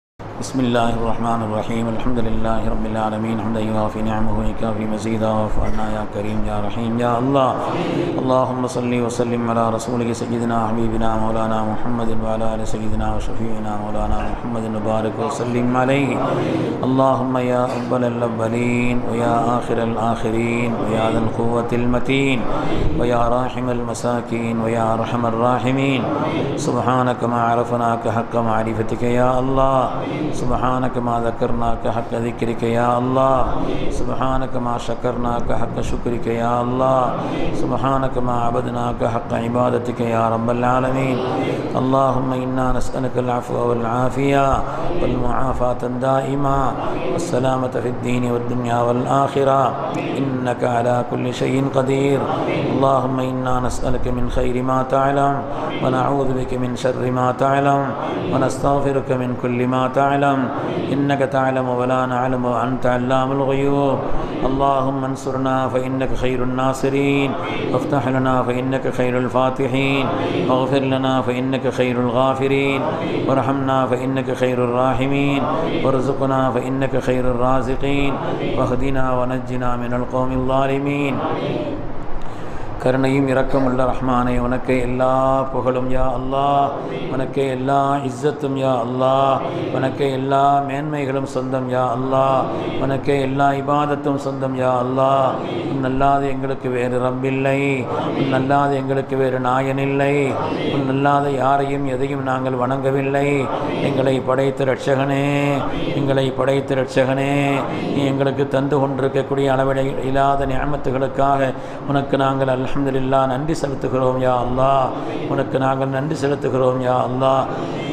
بسم الله الرحمن الرحيم الحمد لله رب العالمين حمدا يوافي نعمه ويكافي مزيدا وفعلنا يا كريم يا رحيم يا الله اللهم صل وسلم على رسولك سيدنا حبيبنا مولانا محمد وعلى ال سيدنا وشفيعنا مولانا محمد وبارك وسلم عليه اللهم يا أول الأولين ويا آخر الآخرين ويا ذا القوة المتين ويا راحم المساكين ويا أرحم الراحمين سبحانك ما عرفناك حق معرفتك يا الله سبحانك ما ذكرناك حق ذكرك يا الله سبحانك ما شكرناك حق شكرك يا الله سبحانك ما عبدناك حق عبادتك يا رب العالمين اللهم إنا نسألك العفو والعافية والمعافاة الدائمة والسلامة في الدين والدنيا والآخرة إنك على كل شيء قدير اللهم إنا نسألك من خير ما تعلم ونعوذ بك من شر ما تعلم ونستغفرك من كل ما تعلم إنك تعلم ولا نعلم وأنت علام الغيوب اللهم انصرنا فإنك خير الناصرين وافتح لنا فإنك خير الفاتحين واغفر لنا فإنك خير الغافرين وارحمنا فإنك خير الراحمين وارزقنا فإنك خير الرازقين واهدنا ونجنا من القوم الظالمين கருணையும் இரக்கமுள்ள ரஹ்மானே உனக்கே எல்லா புகழும் யா அல்லாஹ் உனக்கே எல்லா இஸ்ஸத்தும் யா அல்லாஹ் உனக்கே எல்லா மேன்மைகளும் சொந்தம் யா அல்லாஹ் உனக்கே எல்லா இபாதத்தும் சொந்தம் யா அல்லாஹ் உன்னல்லாத எங்களுக்கு வேறு ரப்பில்லை உன்னல்லாத எங்களுக்கு வேறு நாயன் இல்லை உன்னல்லாத யாரையும் எதையும் நாங்கள் வணங்கவில்லை எங்களை படைத்த ரட்சகனே எங்களை படைத்த ரட்சகனே நீ எங்களுக்கு தந்து கொண்டிருக்கக்கூடிய அளவிட இல்லாத நியமத்துகளுக்காக உனக்கு நாங்கள் அல்ஹம்துலில்லா நன்றி செலுத்துகிறோம் யா அல்லாஹ் உனக்கு நாங்கள் நன்றி செலுத்துகிறோம் யா அல்லாஹ்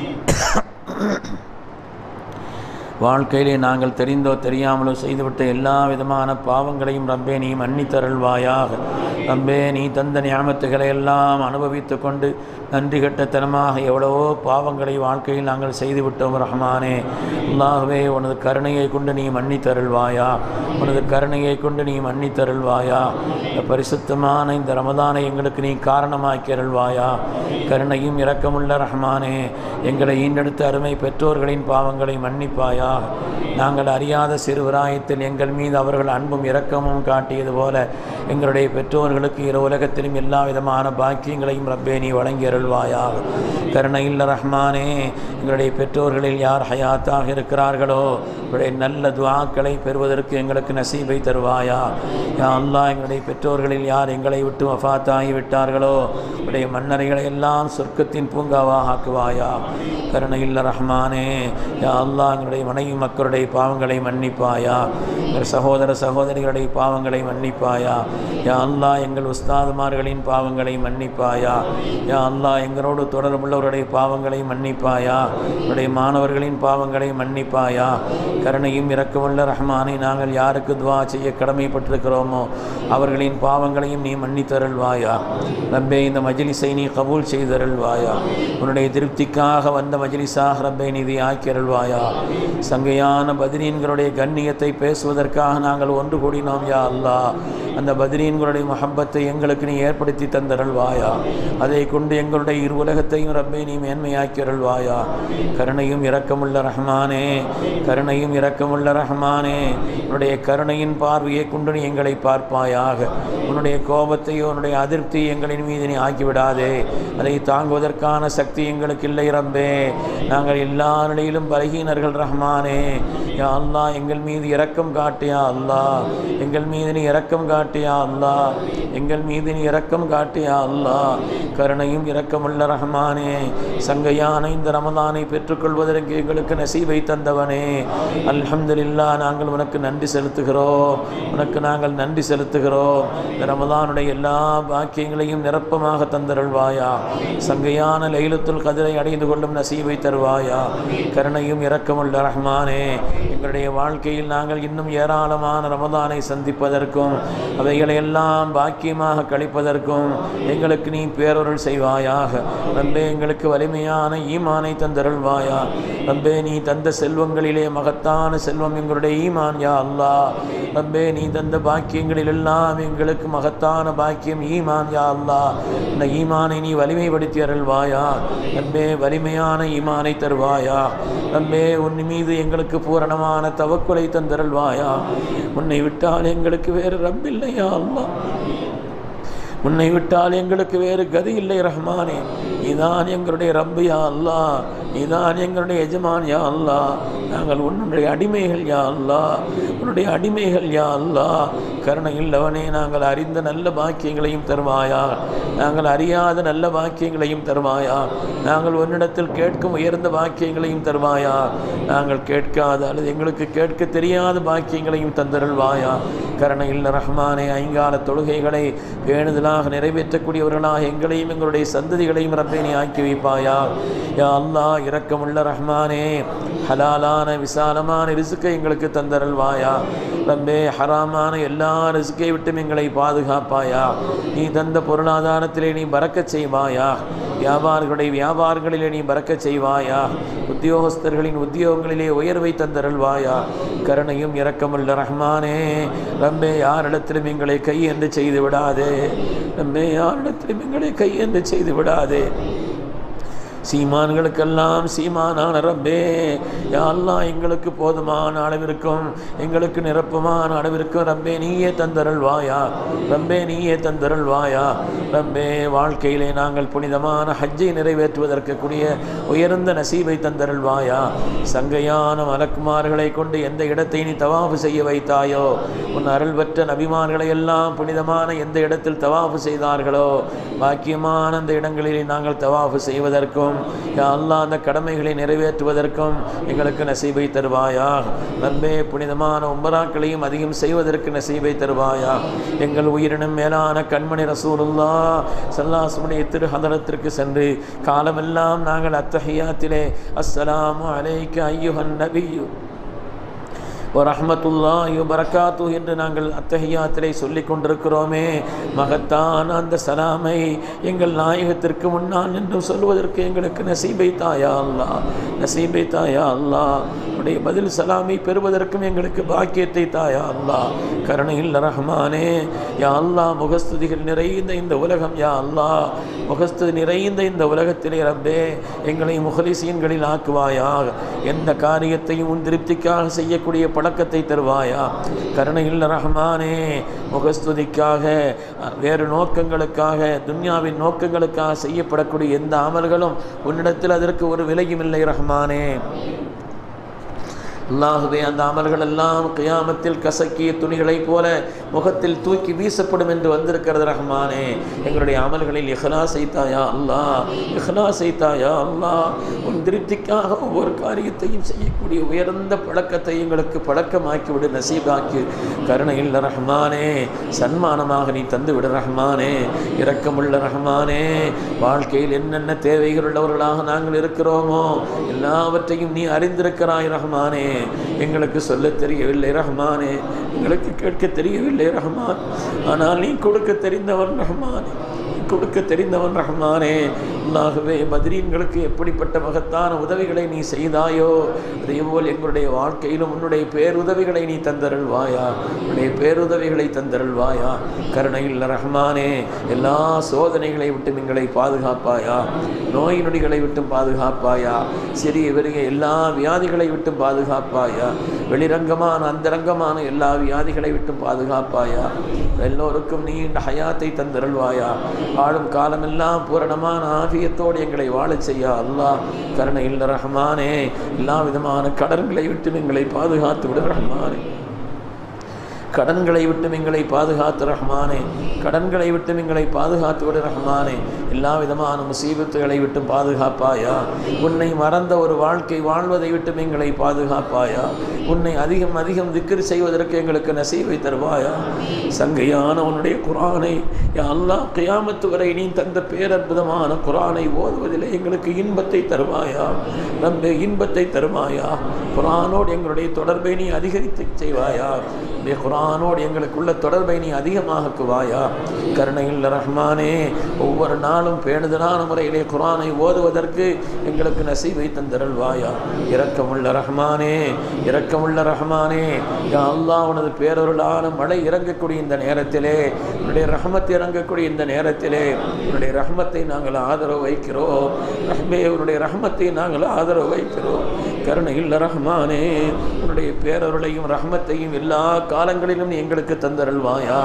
வாழ்க்கையிலே நாங்கள் தெரிந்தோ தெரியாமலோ செய்துவிட்ட எல்லா விதமான பாவங்களையும் ரப்பே நீ மன்னித்தருள்வாயாக ரப்பே நீ தந்த ஞாபகத்துகளை எல்லாம் அனுபவித்து கொண்டு நன்றி கட்டத்தனமாக எவ்வளவோ பாவங்களை வாழ்க்கையில் நாங்கள் செய்துவிட்டோம் ரஹ்மானே அல்லாகவே உனது கருணையை கொண்டு நீ மன்னித்தருள்வாயா உனது கருணையை கொண்டு நீ மன்னித்தருள்வாயா இந்த பரிசுத்தமான இந்த ரமதானை எங்களுக்கு நீ காரணமாக்கி அருள்வாயா கருணையும் இரக்கமுள்ள ரஹ்மானே எங்களை ஈண்டெடுத்த அருமை பெற்றோர்களின் பாவங்களை மன்னிப்பாயா நாங்கள் அறியாத சிறுவிராயத்தில் எங்கள் மீது அவர்கள் அன்பும் இரக்கமும் காட்டியது போல எங்களுடைய பெற்றோர்களுக்கு இரு உலகத்திலும் எல்லா விதமான பாக்கியங்களையும் ரப்பே நீ வழங்கி அருள்வாயாக கருணையில் ரஹ்மானே எங்களுடைய பெற்றோர்களில் யார் ஹயாத்தாக இருக்கிறார்களோ உங்களுடைய நல்ல துவாக்களை பெறுவதற்கு எங்களுக்கு நசீபை தருவாயா யா அல்லா எங்களுடைய பெற்றோர்களில் யார் எங்களை விட்டு வஃத்தாகி விட்டார்களோ உடைய மன்னரைகளை எல்லாம் சொர்க்கத்தின் பூங்காவாக ஆக்குவாயா கருணையில் ரஹ்மானே யா அல்லா எங்களுடைய மனைவி மக்களுடைய பாவங்களை மன்னிப்பாயா எங்கள் சகோதர சகோதரிகளுடைய பாவங்களை மன்னிப்பாயா யா அல்லா எங்கள் உஸ்தாதுமார்களின் பாவங்களை மன்னிப்பாயா யா அல்லா எங்களோடு தொடர்புள்ளவருடைய பாவங்களை மன்னிப்பாயா உடைய மாணவர்களின் பாவங்களை மன்னிப்பாயா கருணையும் இரக்கமுள்ள ரஹ்மானை நாங்கள் யாருக்கு துவா செய்ய கடமைப்பட்டிருக்கிறோமோ அவர்களின் பாவங்களையும் நீ மன்னித்தருள்வாயா ரப்பே இந்த மஜ்லிஸை நீ கபூல் செய்தருள்வாயா உன்னுடைய திருப்திக்காக வந்த மஜ்லிஸாக ரப்பை நீதி ஆக்கியருள்வாயா சங்கையான பதிரீன்களுடைய கண்ணியத்தை பேசுவதற்காக நாங்கள் ஒன்று கூடினோம் யா அல்லாஹ் அந்த பதிரீன்களுடைய மஹப்பத்தை எங்களுக்கு நீ ஏற்படுத்தி தந்தருள்வாயா அதை கொண்டு எங்களுடைய இரு உலகத்தையும் ரப்பை நீ மேன்மையாக்கி அருள்வாயா கருணையும் இரக்கமுள்ள ரஹ்மானே கருணையும் இரக்கமுள்ள ரஹ்மானே உன்னுடைய கருணையின் பார்வையை கொண்டு நீ எங்களை பார்ப்பாயாக உன்னுடைய கோபத்தையோ உன்னுடைய அதிருப்தி எங்களின் மீது நீ ஆக்கிவிடாதே அதை தாங்குவதற்கான சக்தி எங்களுக்கு இல்லை ரப்பே நாங்கள் எல்லா நிலையிலும் பலகீனர்கள் ரஹ்மானே யா அல்லா எங்கள் மீது இரக்கம் காட்டியா அல்லா எங்கள் மீது நீ இரக்கம் காட்டியா அல்லா எங்கள் மீது நீ இரக்கம் காட்டியா அல்லா கருணையும் இரக்கமுள்ள ரஹ்மானே சங்கையான இந்த ரமதானை பெற்றுக்கொள்வதற்கு எங்களுக்கு நசீபை தந்தவனே அல்ஹம்துலில்லா நாங்கள் உனக்கு நன்றி செலுத்துகிறோம் உனக்கு நாங்கள் நன்றி செலுத்துகிறோம் இந்த ரமதானுடைய எல்லா பாக்கியங்களையும் நிரப்பமாக தந்தருள்வாயா சங்கையான லைலத்துல் கதிரை அடைந்து கொள்ளும் நசீபை தருவாயா கருணையும் இரக்கமுள்ள ரஹ்மானே எங்களுடைய வாழ்க்கையில் நாங்கள் இன்னும் ஏராளமான ரமதானை சந்திப்பதற்கும் அவைகளை எல்லாம் பாக்கியமாக கழிப்பதற்கும் எங்களுக்கு நீ பேரொருள் செய்வாயாக ரப்பே எங்களுக்கு வலிமையான ஈமானை தந்தருள்வாயா ரப்பே நீ தந்த செல்வங்களிலே மகத்தான செல்வம் எங்களுடைய ஈமான் யா அல்லாஹ் ரப்பே நீ தந்த பாக்கியங்களில் எல்லாம் எங்களுக்கு மகத்தான பாக்கியம் ஈமான் யா அல்லாஹ் இந்த ஈமானை நீ வலிமைப்படுத்தி அருள்வாயா ரப்பே வலிமையான ஈமானை தருவாயா ரப்பே உன் மீது எங்களுக்கு பூரணமான தவக்குலை தந்தருள்வாயா உன்னை விட்டால் எங்களுக்கு வேறு ரப்பில்லையா அல்லாஹ் உன்னை விட்டால் எங்களுக்கு வேறு கதி இல்லை ரஹ்மானே நீதான் எங்களுடைய ரப்பு யா அல்லா நீதான் எங்களுடைய எஜமான் யா அல்லா நாங்கள் உன்னுடைய அடிமைகள் யா அல்லா உன்னுடைய அடிமைகள் யா அல்லா கருணை இல்லவனே நாங்கள் அறிந்த நல்ல பாக்கியங்களையும் தருவாயா நாங்கள் அறியாத நல்ல பாக்கியங்களையும் தருவாயா நாங்கள் உன்னிடத்தில் கேட்கும் உயர்ந்த பாக்கியங்களையும் தருவாயா நாங்கள் கேட்காத அல்லது எங்களுக்கு கேட்க தெரியாத பாக்கியங்களையும் தந்தருள்வாயா கருணை இல்ல ரஹ்மானே ஐங்கால தொழுகைகளை பேணுதலாக நிறைவேற்றக்கூடியவர்களாக எங்களையும் எங்களுடைய சந்ததிகளையும் ரப்பேனி ஆக்கி வைப்பாயா யா அல்லாஹ் இரக்கமுள்ள ரஹ்மானே ஹலாலான விசாலமான ரிசுக்கை எங்களுக்கு தந்தருள்வாயா ரப்பே ஹராமான எல்லா ரிசுக்கை விட்டும் எங்களை பாதுகாப்பாயா நீ தந்த பொருளாதாரத்திலே நீ பறக்கச் செய்வாயா வியாபாரிகளுடைய வியாபாரங்களிலே நீ பறக்கச் செய்வாயா உத்தியோகஸ்தர்களின் உத்தியோகங்களிலே உயர்வை தந்தருள்வாயா கருணையும் இரக்கமுள்ள ரஹ்மானே ரம்பே யாரிடத்திலும் எங்களை கையென்று செய்து விடாதே ரம்பே யாரிடத்திலும் எங்களை கையென்று செய்து விடாதே சீமான்களுக்கெல்லாம் சீமானான ரப்பே யா அல்லாஹ் எங்களுக்கு போதுமான அளவிற்கும் எங்களுக்கு நிரப்பமான அளவிற்கும் ரப்பே நீயே தந்தருள்வாயா ரப்பே நீயே தந்தருள்வாயா ரப்பே வாழ்க்கையிலே நாங்கள் புனிதமான ஹஜ்ஜை நிறைவேற்றுவதற்கு கூடிய உயர்ந்த நசீபை தந்தருள்வாயா சங்கையான மலக்குமார்களை கொண்டு எந்த இடத்தை நீ தவாஃபு செய்ய வைத்தாயோ உன் அருள் பெற்ற நபிமான்களை எல்லாம் புனிதமான எந்த இடத்தில் தவாஃபு செய்தார்களோ பாக்கியமான அந்த இடங்களிலே நாங்கள் தவாஃபு செய்வதற்கும் யா அல்லாஹ் அந்த கடமைகளை நிறைவேற்றுவதற்கும் எங்களுக்கு நசீபை தருவாயா ரப்பே புனிதமான உம்பராக்களையும் அதிகம் செய்வதற்கு நசீபை தருவாயா எங்கள் உயிரினும் மேலான கண்மணி ரசூலுல்லா சல்லாசுடைய திரு ஹதரத்திற்கு சென்று காலமெல்லாம் நாங்கள் அத்தஹியாத்திலே அஸ்ஸலாமு அலைக்க ஐயுஹன் நபியு வரஹமத்துல்லாஹி வரகாத்து என்று நாங்கள் அத்தஹியாத்திலே சொல்லிக் கொண்டிருக்கிறோமே மகத்தான அந்த சலாமை எங்கள் நாயகத்திற்கு முன்னால் என்று சொல்வதற்கு எங்களுக்கு நசீபை தாயா அல்லா நசீபை தாயா அல்லா உடைய பதில் சலாமை பெறுவதற்கும் எங்களுக்கு பாக்கியத்தை தாயா அல்லா கருணையில் ரஹ்மானே யா அல்லா முகஸ்துதிகள் நிறைந்த இந்த உலகம் யா அல்லா முகஸ்துதி நிறைந்த இந்த உலகத்திலே ரப்பே எங்களை முகலிசீன்களில் ஆக்குவாயாக எந்த காரியத்தையும் உன் திருப்திக்காக செய்யக்கூடிய பழக்கத்தை தருவாயா கருணையில் ரஹ்மானே முகஸ்துதிக்காக வேறு நோக்கங்களுக்காக துன்யாவின் நோக்கங்களுக்காக செய்யப்படக்கூடிய எந்த அமல்களும் உன்னிடத்தில் அதற்கு ஒரு விலையும் இல்லை ரஹ்மானே அல்லாஹுவே அந்த அமல்கள் எல்லாம் கியாமத்தில் கசக்கிய துணிகளைப் போல முகத்தில் தூக்கி வீசப்படும் என்று வந்திருக்கிறது ரஹ்மானே எங்களுடைய அமல்களில் இஹ்லாஸை தாயா அல்லாஹ் இஹ்லாஸை தாயா அல்லாஹ் உன் திருப்திக்காக ஒவ்வொரு காரியத்தையும் செய்யக்கூடிய உயர்ந்த பழக்கத்தை எங்களுக்கு பழக்கமாக்கி விடு நசீபாக்கி கருணையில் ரஹ்மானே சன்மானமாக நீ தந்து விடு ரஹ்மானே இரக்கமுள்ள ரஹ்மானே வாழ்க்கையில் என்னென்ன தேவைகள் உள்ளவர்களாக நாங்கள் இருக்கிறோமோ எல்லாவற்றையும் நீ அறிந்திருக்கிறாய் ரஹ்மானே எங்களுக்கு சொல்ல தெரியவில்லை ரஹ்மானே எங்களுக்கு கேட்க தெரியவில்லை ரஹ்மான் ஆனால் நீ கொடுக்க தெரிந்தவன் ரஹ்மானே நீ கொடுக்க தெரிந்தவன் ரஹ்மானே அல்லாகவே பத்ரீன்களுக்கு எப்படிப்பட்ட மகத்தான உதவிகளை நீ செய்தாயோ அதேபோல் எங்களுடைய வாழ்க்கையிலும் உன்னுடைய பேருதவிகளை நீ தந்தருள்வாயா உன்னுடைய பேருதவிகளை தந்தருள்வாயா கருணையில் ரஹ்மானே எல்லா சோதனைகளை விட்டு எங்களை பாதுகாப்பாயா நோய் நொடிகளை விட்டும் பாதுகாப்பாயா சிறிய பெரிய எல்லா வியாதிகளை விட்டும் பாதுகாப்பாயா வெளிரங்கமான அந்தரங்கமான எல்லா வியாதிகளை விட்டும் பாதுகாப்பாயா எல்லோருக்கும் நீண்ட ஹயாத்தை தந்தருள்வாயா வாழும் காலமெல்லாம் பூரணமான ஆபியத்தோடு எங்களை வாழச் செய்ய அல்லாஹ் கருணையில் ரஹ்மானே எல்லா விதமான கடன்களை விட்டு எங்களை பாதுகாத்து விடு ரஹ்மானே கடன்களை விட்டு எங்களை பாதுகாத்து ரஹ்மானே கடன்களை விட்டு எங்களை பாதுகாத்து விடு ரஹ்மானே எல்லா விதமான முசீபத்துகளை விட்டும் பாதுகாப்பாயா உன்னை மறந்த ஒரு வாழ்க்கை வாழ்வதை விட்டும் எங்களை பாதுகாப்பாயா உன்னை அதிகம் அதிகம் திக்ர் செய்வதற்கு எங்களுக்கு நசீவை தருவாயா சங்கையான உன்னுடைய குரானை யா அல்லாஹ் கியாமத்து வரை நீ தந்த பேரற்புதமான குரானை ஓதுவதில் எங்களுக்கு இன்பத்தை தருவாயா நம்ப இன்பத்தை தருவாயா குரானோடு எங்களுடைய தொடர்பை நீ அதிகரித்து செய்வாயா உடைய குரான் குர்ஆனோடு எங்களுக்குள்ள தொடர்பை நீ அதிகமாக்குவாயா கருணையில் ரஹ்மானே ஒவ்வொரு நாளும் பேணுதலான முறையிலே குர்ஆனை ஓதுவதற்கு எங்களுக்கு நசீவை தந்தருள்வாயா இரக்கமுள்ள ரஹ்மானே இரக்கமுள்ள ரஹ்மானே யா அல்லாஹ் உனது பேரருளான மழை இறங்கக்கூடிய இந்த நேரத்திலே உன்னுடைய ரஹமத் இறங்கக்கூடிய இந்த நேரத்திலே உன்னுடைய ரஹமத்தை நாங்கள் ஆதரவு வைக்கிறோம் ரஹ்மே உன்னுடைய ரஹமத்தை நாங்கள் ஆதரவு வைக்கிறோம் கருணையில் ரஹ்மானே உன்னுடைய பேரருளையும் ரஹமத்தையும் எல்லா காலங்களிலும் நீ எங்களுக்கு தந்தருள்வாயா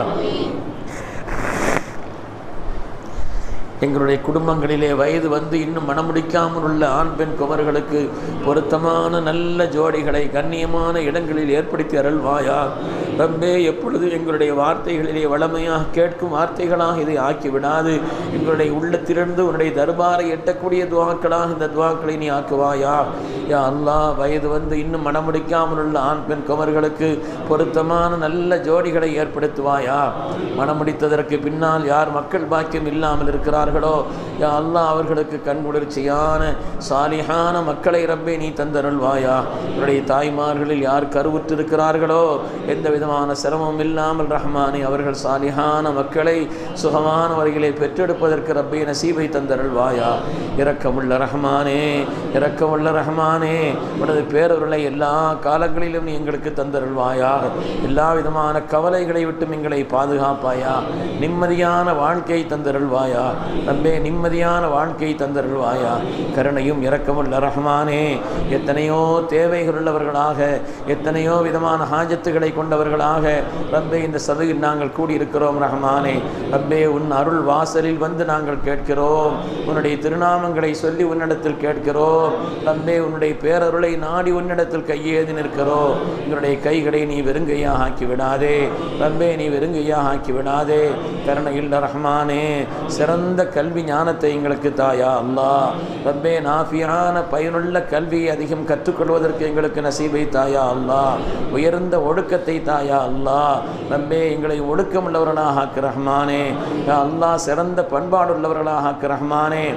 எங்களுடைய குடும்பங்களிலே வயது வந்து இன்னும் மணமுடிக்காமல் உள்ள ஆண் பெண் குமர்களுக்கு பொருத்தமான நல்ல ஜோடிகளை கண்ணியமான இடங்களில் ஏற்படுத்தி அருள்வாயா ரப்பே எப்பொழுதும் எங்களுடைய வார்த்தைகளிலே வளமையாக கேட்கும் வார்த்தைகளாக இதை ஆக்கி விடாது எங்களுடைய உள்ளத்திலிருந்து உன்னுடைய தர்பாரை எட்டக்கூடிய துவாக்களாக இந்த துவாக்களை நீ ஆக்குவாயா யா அல்லாஹ் வயது வந்து இன்னும் மணமுடிக்காமல் உள்ள ஆண் பெண் குமர்களுக்கு பொருத்தமான நல்ல ஜோடிகளை ஏற்படுத்துவாயா மணமுடித்ததற்கு பின்னால் யார் மக்கள் பாக்கியம் இல்லாமல் இருக்கிறார்களோ யா அல்லாஹ் அவர்களுக்கு கண்குளிர்ச்சியான சாலிஹான மக்களை ரப்பே நீ தந்தருள்வாயா உன்னுடைய தாய்மார்களில் யார் கருவுற்றிருக்கிறார்களோ எந்த விதமான சிரமம் இல்லாமல் ரஹ்மானே அவர்கள் சாலிஹான மக்களை சுகமான வரையிலே பெற்றெடுப்பதற்கு ரப்பே நசீபை தந்தருள்வாயா இரக்கமுள்ள ரஹ்மானே இரக்கமுள்ள ரஹ்மானே உனது பேரவர்களை எல்லா காலங்களிலும் நீ எங்களுக்கு தந்தருள்வாயா எல்லா விதமான கவலைகளை விட்டும் எங்களை பாதுகாப்பாயா நிம்மதியான வாழ்க்கை தந்தருள்வாயா ரப்பே நிம்மதியான வாழ்க்கை தந்தருள்வாயா கருணையும் இரக்கமுள்ள ரஹ்மானே எத்தனையோ தேவைகள் உள்ளவர்களாக எத்தனையோ விதமான ஹாஜத்துகளை கொண்டவர்களாக ரப்பே இந்த சபையில் நாங்கள் கூடியிருக்கிறோம் ரஹ்மானே ரப்பே உன் அருள் வாசலில் வந்து நாங்கள் கேட்கிறோம் உன்னுடைய திருநாமங்களை சொல்லி உன்னிடத்தில் கேட்கிறோம் ரப்பே உன்னுடைய பேரருளை நாடி உன்னிடத்தில் கையேதி நிற்கிறோம் எங்களுடைய கைகளை நீ வெறுங்கையாக ஆக்கி விடாதே ரப்பே நீ வெறுங்கையாக ஆக்கி விடாதே கருணையில் ரஹ்மானே சிறந்த கல்வி ஞானத்தை எங்களுக்கு தாயா அல்லாஹ் ரப்பே நாஃபியான பயனுள்ள கல்வியை அதிகம் கற்றுக்கொள்வதற்கு எங்களுக்கு நசீபை தாயா அல்லாஹ் உயர்ந்த ஒடுக்கத்தை தாயா அல்லாஹ் ரப்பே எங்களை ஒடுக்கமுள்ளவர்களாக ஆக்கு ரஹ்மானே யா அல்லாஹ் சிறந்த பண்பாடுள்ளவர்களாக ஆக்கு ரஹ்மானே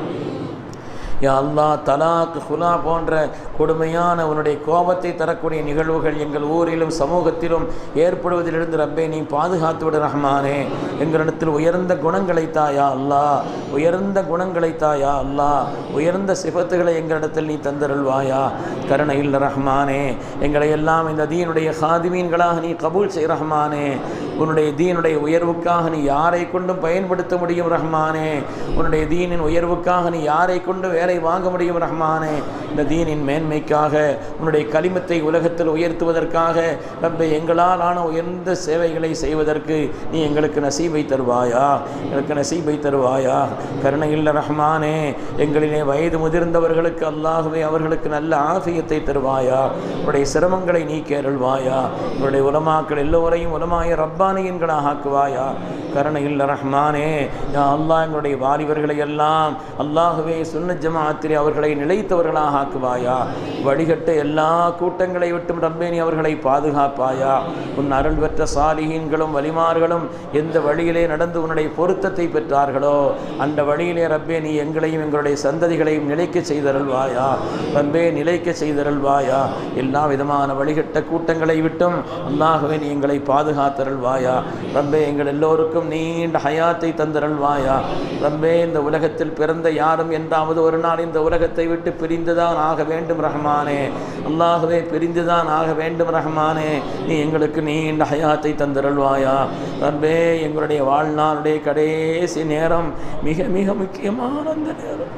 யா அல்லாஹ் தலாக் ஹுலா போன்ற கொடுமையான உன்னுடைய கோபத்தை தரக்கூடிய நிகழ்வுகள் எங்கள் ஊரிலும் சமூகத்திலும் ஏற்படுவதிலிருந்து ரப்பே நீ பாதுகாத்து விடு ரஹ்மானே எங்களிடத்தில் உயர்ந்த குணங்களை தாயா அல்லாஹ் உயர்ந்த குணங்களை தாயா அல்லாஹ் உயர்ந்த சிபத்துகளை எங்களிடத்தில் நீ தந்தருள்வாயா கருணையில் ரஹ்மானே எங்களை எல்லாம் இந்த தீனுடைய ஹாதிமீன்களாக நீ கபூல் செய் ரஹ்மானே உன்னுடைய தீனுடைய உயர்வுக்காக நீ யாரை கொண்டும் பயன்படுத்த முடியும் ரஹ்மானே உன்னுடைய தீனின் உயர்வுக்காக நீ யாரை கொண்டு வேலை வாங்க முடியும் ரஹ்மானே இந்த தீனின் மேன்மைக்காக உன்னுடைய கலிமத்தை உலகத்தில் உயர்த்துவதற்காக ரப்பை எங்களால் ஆன உயர்ந்த சேவைகளை செய்வதற்கு நீ எங்களுக்கு நசீபை தருவாயா எங்களுக்கு நசீபை தருவாயா கருணையில் ரஹ்மானே எங்களிலே வயது முதிர்ந்தவர்களுக்கு அல்லாகவே அவர்களுக்கு நல்ல ஆஃபியத்தை தருவாயா உன்னுடைய சிரமங்களை நீக்கி அருள்வாயா உன்னுடைய உலமாக்கள் எல்லோரையும் உலமாய ரப்பானியன்களாக ஆக்குவாயா கருணையில் ரஹ்மானே யா அல்லாஹ் எங்களுடைய வாலிபர்களை எல்லாம் அல்லாஹுவே சுன்ன ஜமாத்திலே அவர்களை நிலைத்தவர்களாக ஆக்குவாயா வழிகட்ட எல்லா கூட்டங்களை விட்டும் ரப்பேனி அவர்களை பாதுகாப்பாயா உன் அருள் பெற்ற சாலிகீன்களும் வலிமார்களும் எந்த வழியிலே நடந்து உன்னுடைய பொருத்தத்தை பெற்றார்களோ அந்த வழியிலே ரப்பே நீ எங்களையும் எங்களுடைய சந்ததிகளையும் நிலைக்க செய்தருள்வாயா ரப்பே நிலைக்க செய்தருள்வாயா எல்லா விதமான வழிகட்ட கூட்டங்களை விட்டும் அல்லாகவே நீ எங்களை பாதுகாத்தருள்வாயா ரப்பே எங்கள் எல்லோருக்கும் நீண்ட ஹயாத்தை தந்தருள்வாயா ரப்பே இந்த உலகத்தில் பிறந்த யாரும் என்றாவது ஒரு நாள் இந்த உலகத்தை விட்டு பிரிந்துதான் ஆக வேண்டும் ரஹ்மானே அல்லாகவே பிரிந்துதான் ஆக வேண்டும் ரஹ்மானே நீ எங்களுக்கு நீண்ட ஹயாத்தை தந்தருள்வாயா ரப்பே எங்களுடைய வாழ்நாளுடைய கடைசி நேரம் மிக மிக முக்கியமான அந்த நேரம்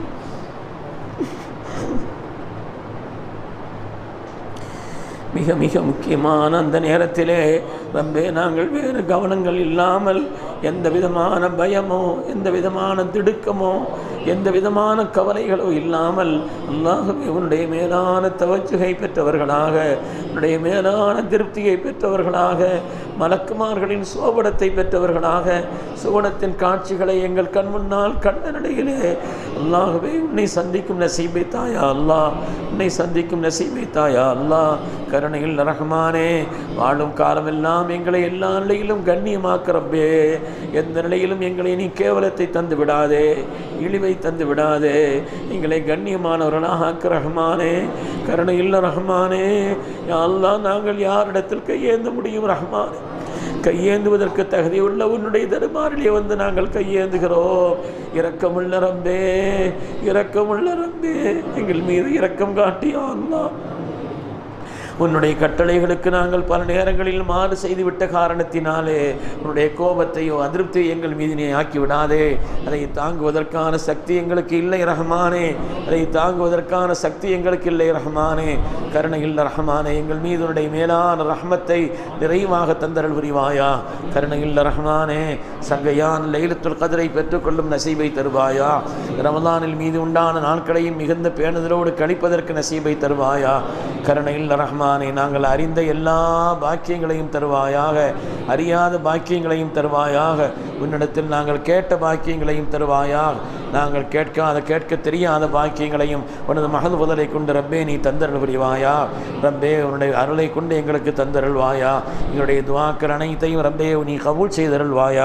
மிக மிக முக்கியமான அந்த நேரத்திலே ரப்பே நாங்கள் வேறு கவனங்கள் இல்லாமல் எந்த விதமான பயமோ எந்த விதமான திடுக்கமோ எந்த விதமான கவலைகளோ இல்லாமல் அல்லாஹவே உன்னுடைய மேலான தவச்சுகை பெற்றவர்களாக உன்னுடைய மேலான திருப்தியை பெற்றவர்களாக மலக்குமார்களின் சோபனத்தை பெற்றவர்களாக சுவனத்தின் காட்சிகளை எங்கள் கண் முன்னால் கண்ட நிலையிலே அல்லாகவே உன்னை சந்திக்கும் நசீபை தாயா அல்லாஹ் உன்னை சந்திக்கும் நசீபை தாயா அல்லாஹ் கருணையில் ரஹ்மானே வாழும் காலமெல்லாம் எங்களை எல்லா நிலையிலும் கண்ணியமாக்க ரப்பே எந்த நிலையிலும் எங்களை நீ கேவலத்தை தந்து விடாதே இழிவை தந்து விடாதே எங்களை கண்ணியமானவர்களாக ஆக்க ரஹ்மானே கருணையில் ரஹ்மானே யா அல்லாஹ் நாங்கள் யாரிடத்தில் கையேந்த முடியும் ரஹ்மானே கையேந்துவதற்கு தகுதியுள்ள உன்னுடைய தருமாறிலே வந்து நாங்கள் கையேந்துகிறோம் இரக்கமுள்ள ரம்பே இரக்கமுள்ள ரம்பே எங்கள் மீது இரக்கம் காட்டியா அல்லாஹ் உன்னுடைய கட்டளைகளுக்கு நாங்கள் பல நேரங்களில் மாறு செய்துவிட்ட காரணத்தினாலே உன்னுடைய கோபத்தையோ அதிருப்தியோ எங்கள் மீது நீ ஆக்கி விடாதே அதை தாங்குவதற்கான சக்தி எங்களுக்கு இல்லை ரஹமானே அதை தாங்குவதற்கான சக்தி எங்களுக்கு இல்லை ரஹமானே கருணையில் ரஹமானே எங்கள் மீது உன்னுடைய மேலான ரஹமத்தை நிறைவாக தந்தரல் புரிவாயா கருணையில் ரஹமானே சங்கையான் லைலத்துல் கதிரை பெற்றுக்கொள்ளும் நசீபை தருவாயா ரமலானில் மீது உண்டான நாட்களையும் மிகுந்த பேணுதலோடு கழிப்பதற்கு நசீபை தருவாயா கருணையில் ரஹ்மானே நாங்கள் அறிந்த எல்லா பாக்கியங்களையும் தருவாயாக அறியாத பாக்கியங்களையும் தருவாயாக உன்னிடத்தில் நாங்கள் கேட்ட பாக்கியங்களையும் தருவாயாக நாங்கள் கேட்காத கேட்க தெரியாத பாக்கியங்களையும் உனது மகது முதலை கொண்டு ரப்பே நீ தந்தருள் புரிவாயா ரப்பே உன்னுடைய அருளை கொண்டு எங்களுக்கு தந்தருள்வாயா எங்களுடைய துவாக்கள் அனைத்தையும் ரப்பே நீ கபூல் செய்தருள்வாயா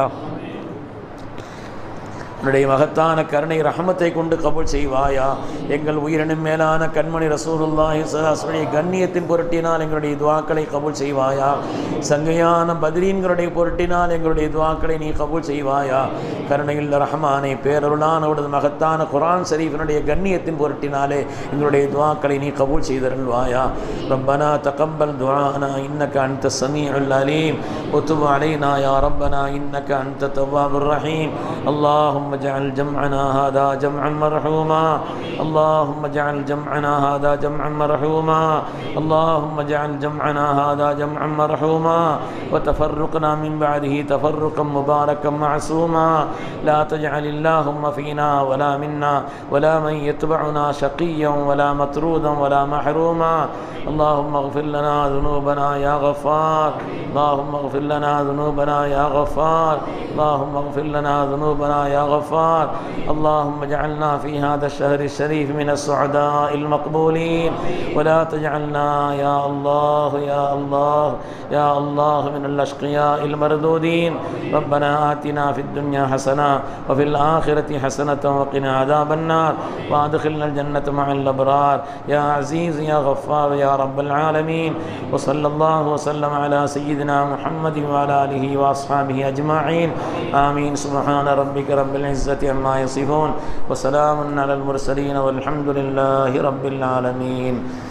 உன்னுடைய மகத்தான கருணை ரஹமத்தை கொண்டு கபூல் செய்வாயா எங்கள் உயிரினும் மேலான கண்மணி ரசூலுல்லாஹி சலாசுடைய கண்ணியத்தின் பொருட்டினால் எங்களுடைய துவாக்களை கபூல் செய்வாயா சங்கையான பதிரீன்களுடைய பொருட்டினால் எங்களுடைய துவாக்களை நீ கபூல் செய்வாயா கருணையில் ரஹமானே பேரருளான உனது மகத்தான குரான் ஷரீஃபினுடைய கண்ணியத்தின் பொருட்டினாலே எங்களுடைய துவாக்களை நீ கபூல் செய்தருள்வாயா ربنا تقبل دعاءنا إنك أنت السميع العليم وتب علينا يا ربنا إنك أنت التواب الرحيم اللهم اجعل جمعنا هذا جمعا مرحوما اللهم اجعل جمعنا هذا جمعا مرحوما اللهم اجعل جمعنا هذا جمعا مرحوما وتفرقنا من بعده تفرقا مباركا معصوما لا تجعل اللهم فينا ولا منا ولا من يتبعنا شقيا ولا مطرودا ولا محروما اللهم اغفر لنا ذنوبنا يا غفار اللهم اغفر لنا ذنوبنا يا غفار اللهم اغفر لنا ذنوبنا يا غفار اللهم اجعلنا في هذا الشهر الشريف من السعداء المقبولين ولا تجعلنا يا الله يا الله يا الله من الأشقياء المردودين ربنا آتنا في الدنيا حسنة وفي الآخرة حسنة وقنا عذاب النار وادخلنا الجنة مع الأبرار يا عزيز يا غفار يا رب العالمين وصلى الله وسلم على سيدنا محمد وعلى آله وأصحابه أجمعين آمين سبحان ربك رب العزة عما يصفون وسلام على المرسلين والحمد لله رب العالمين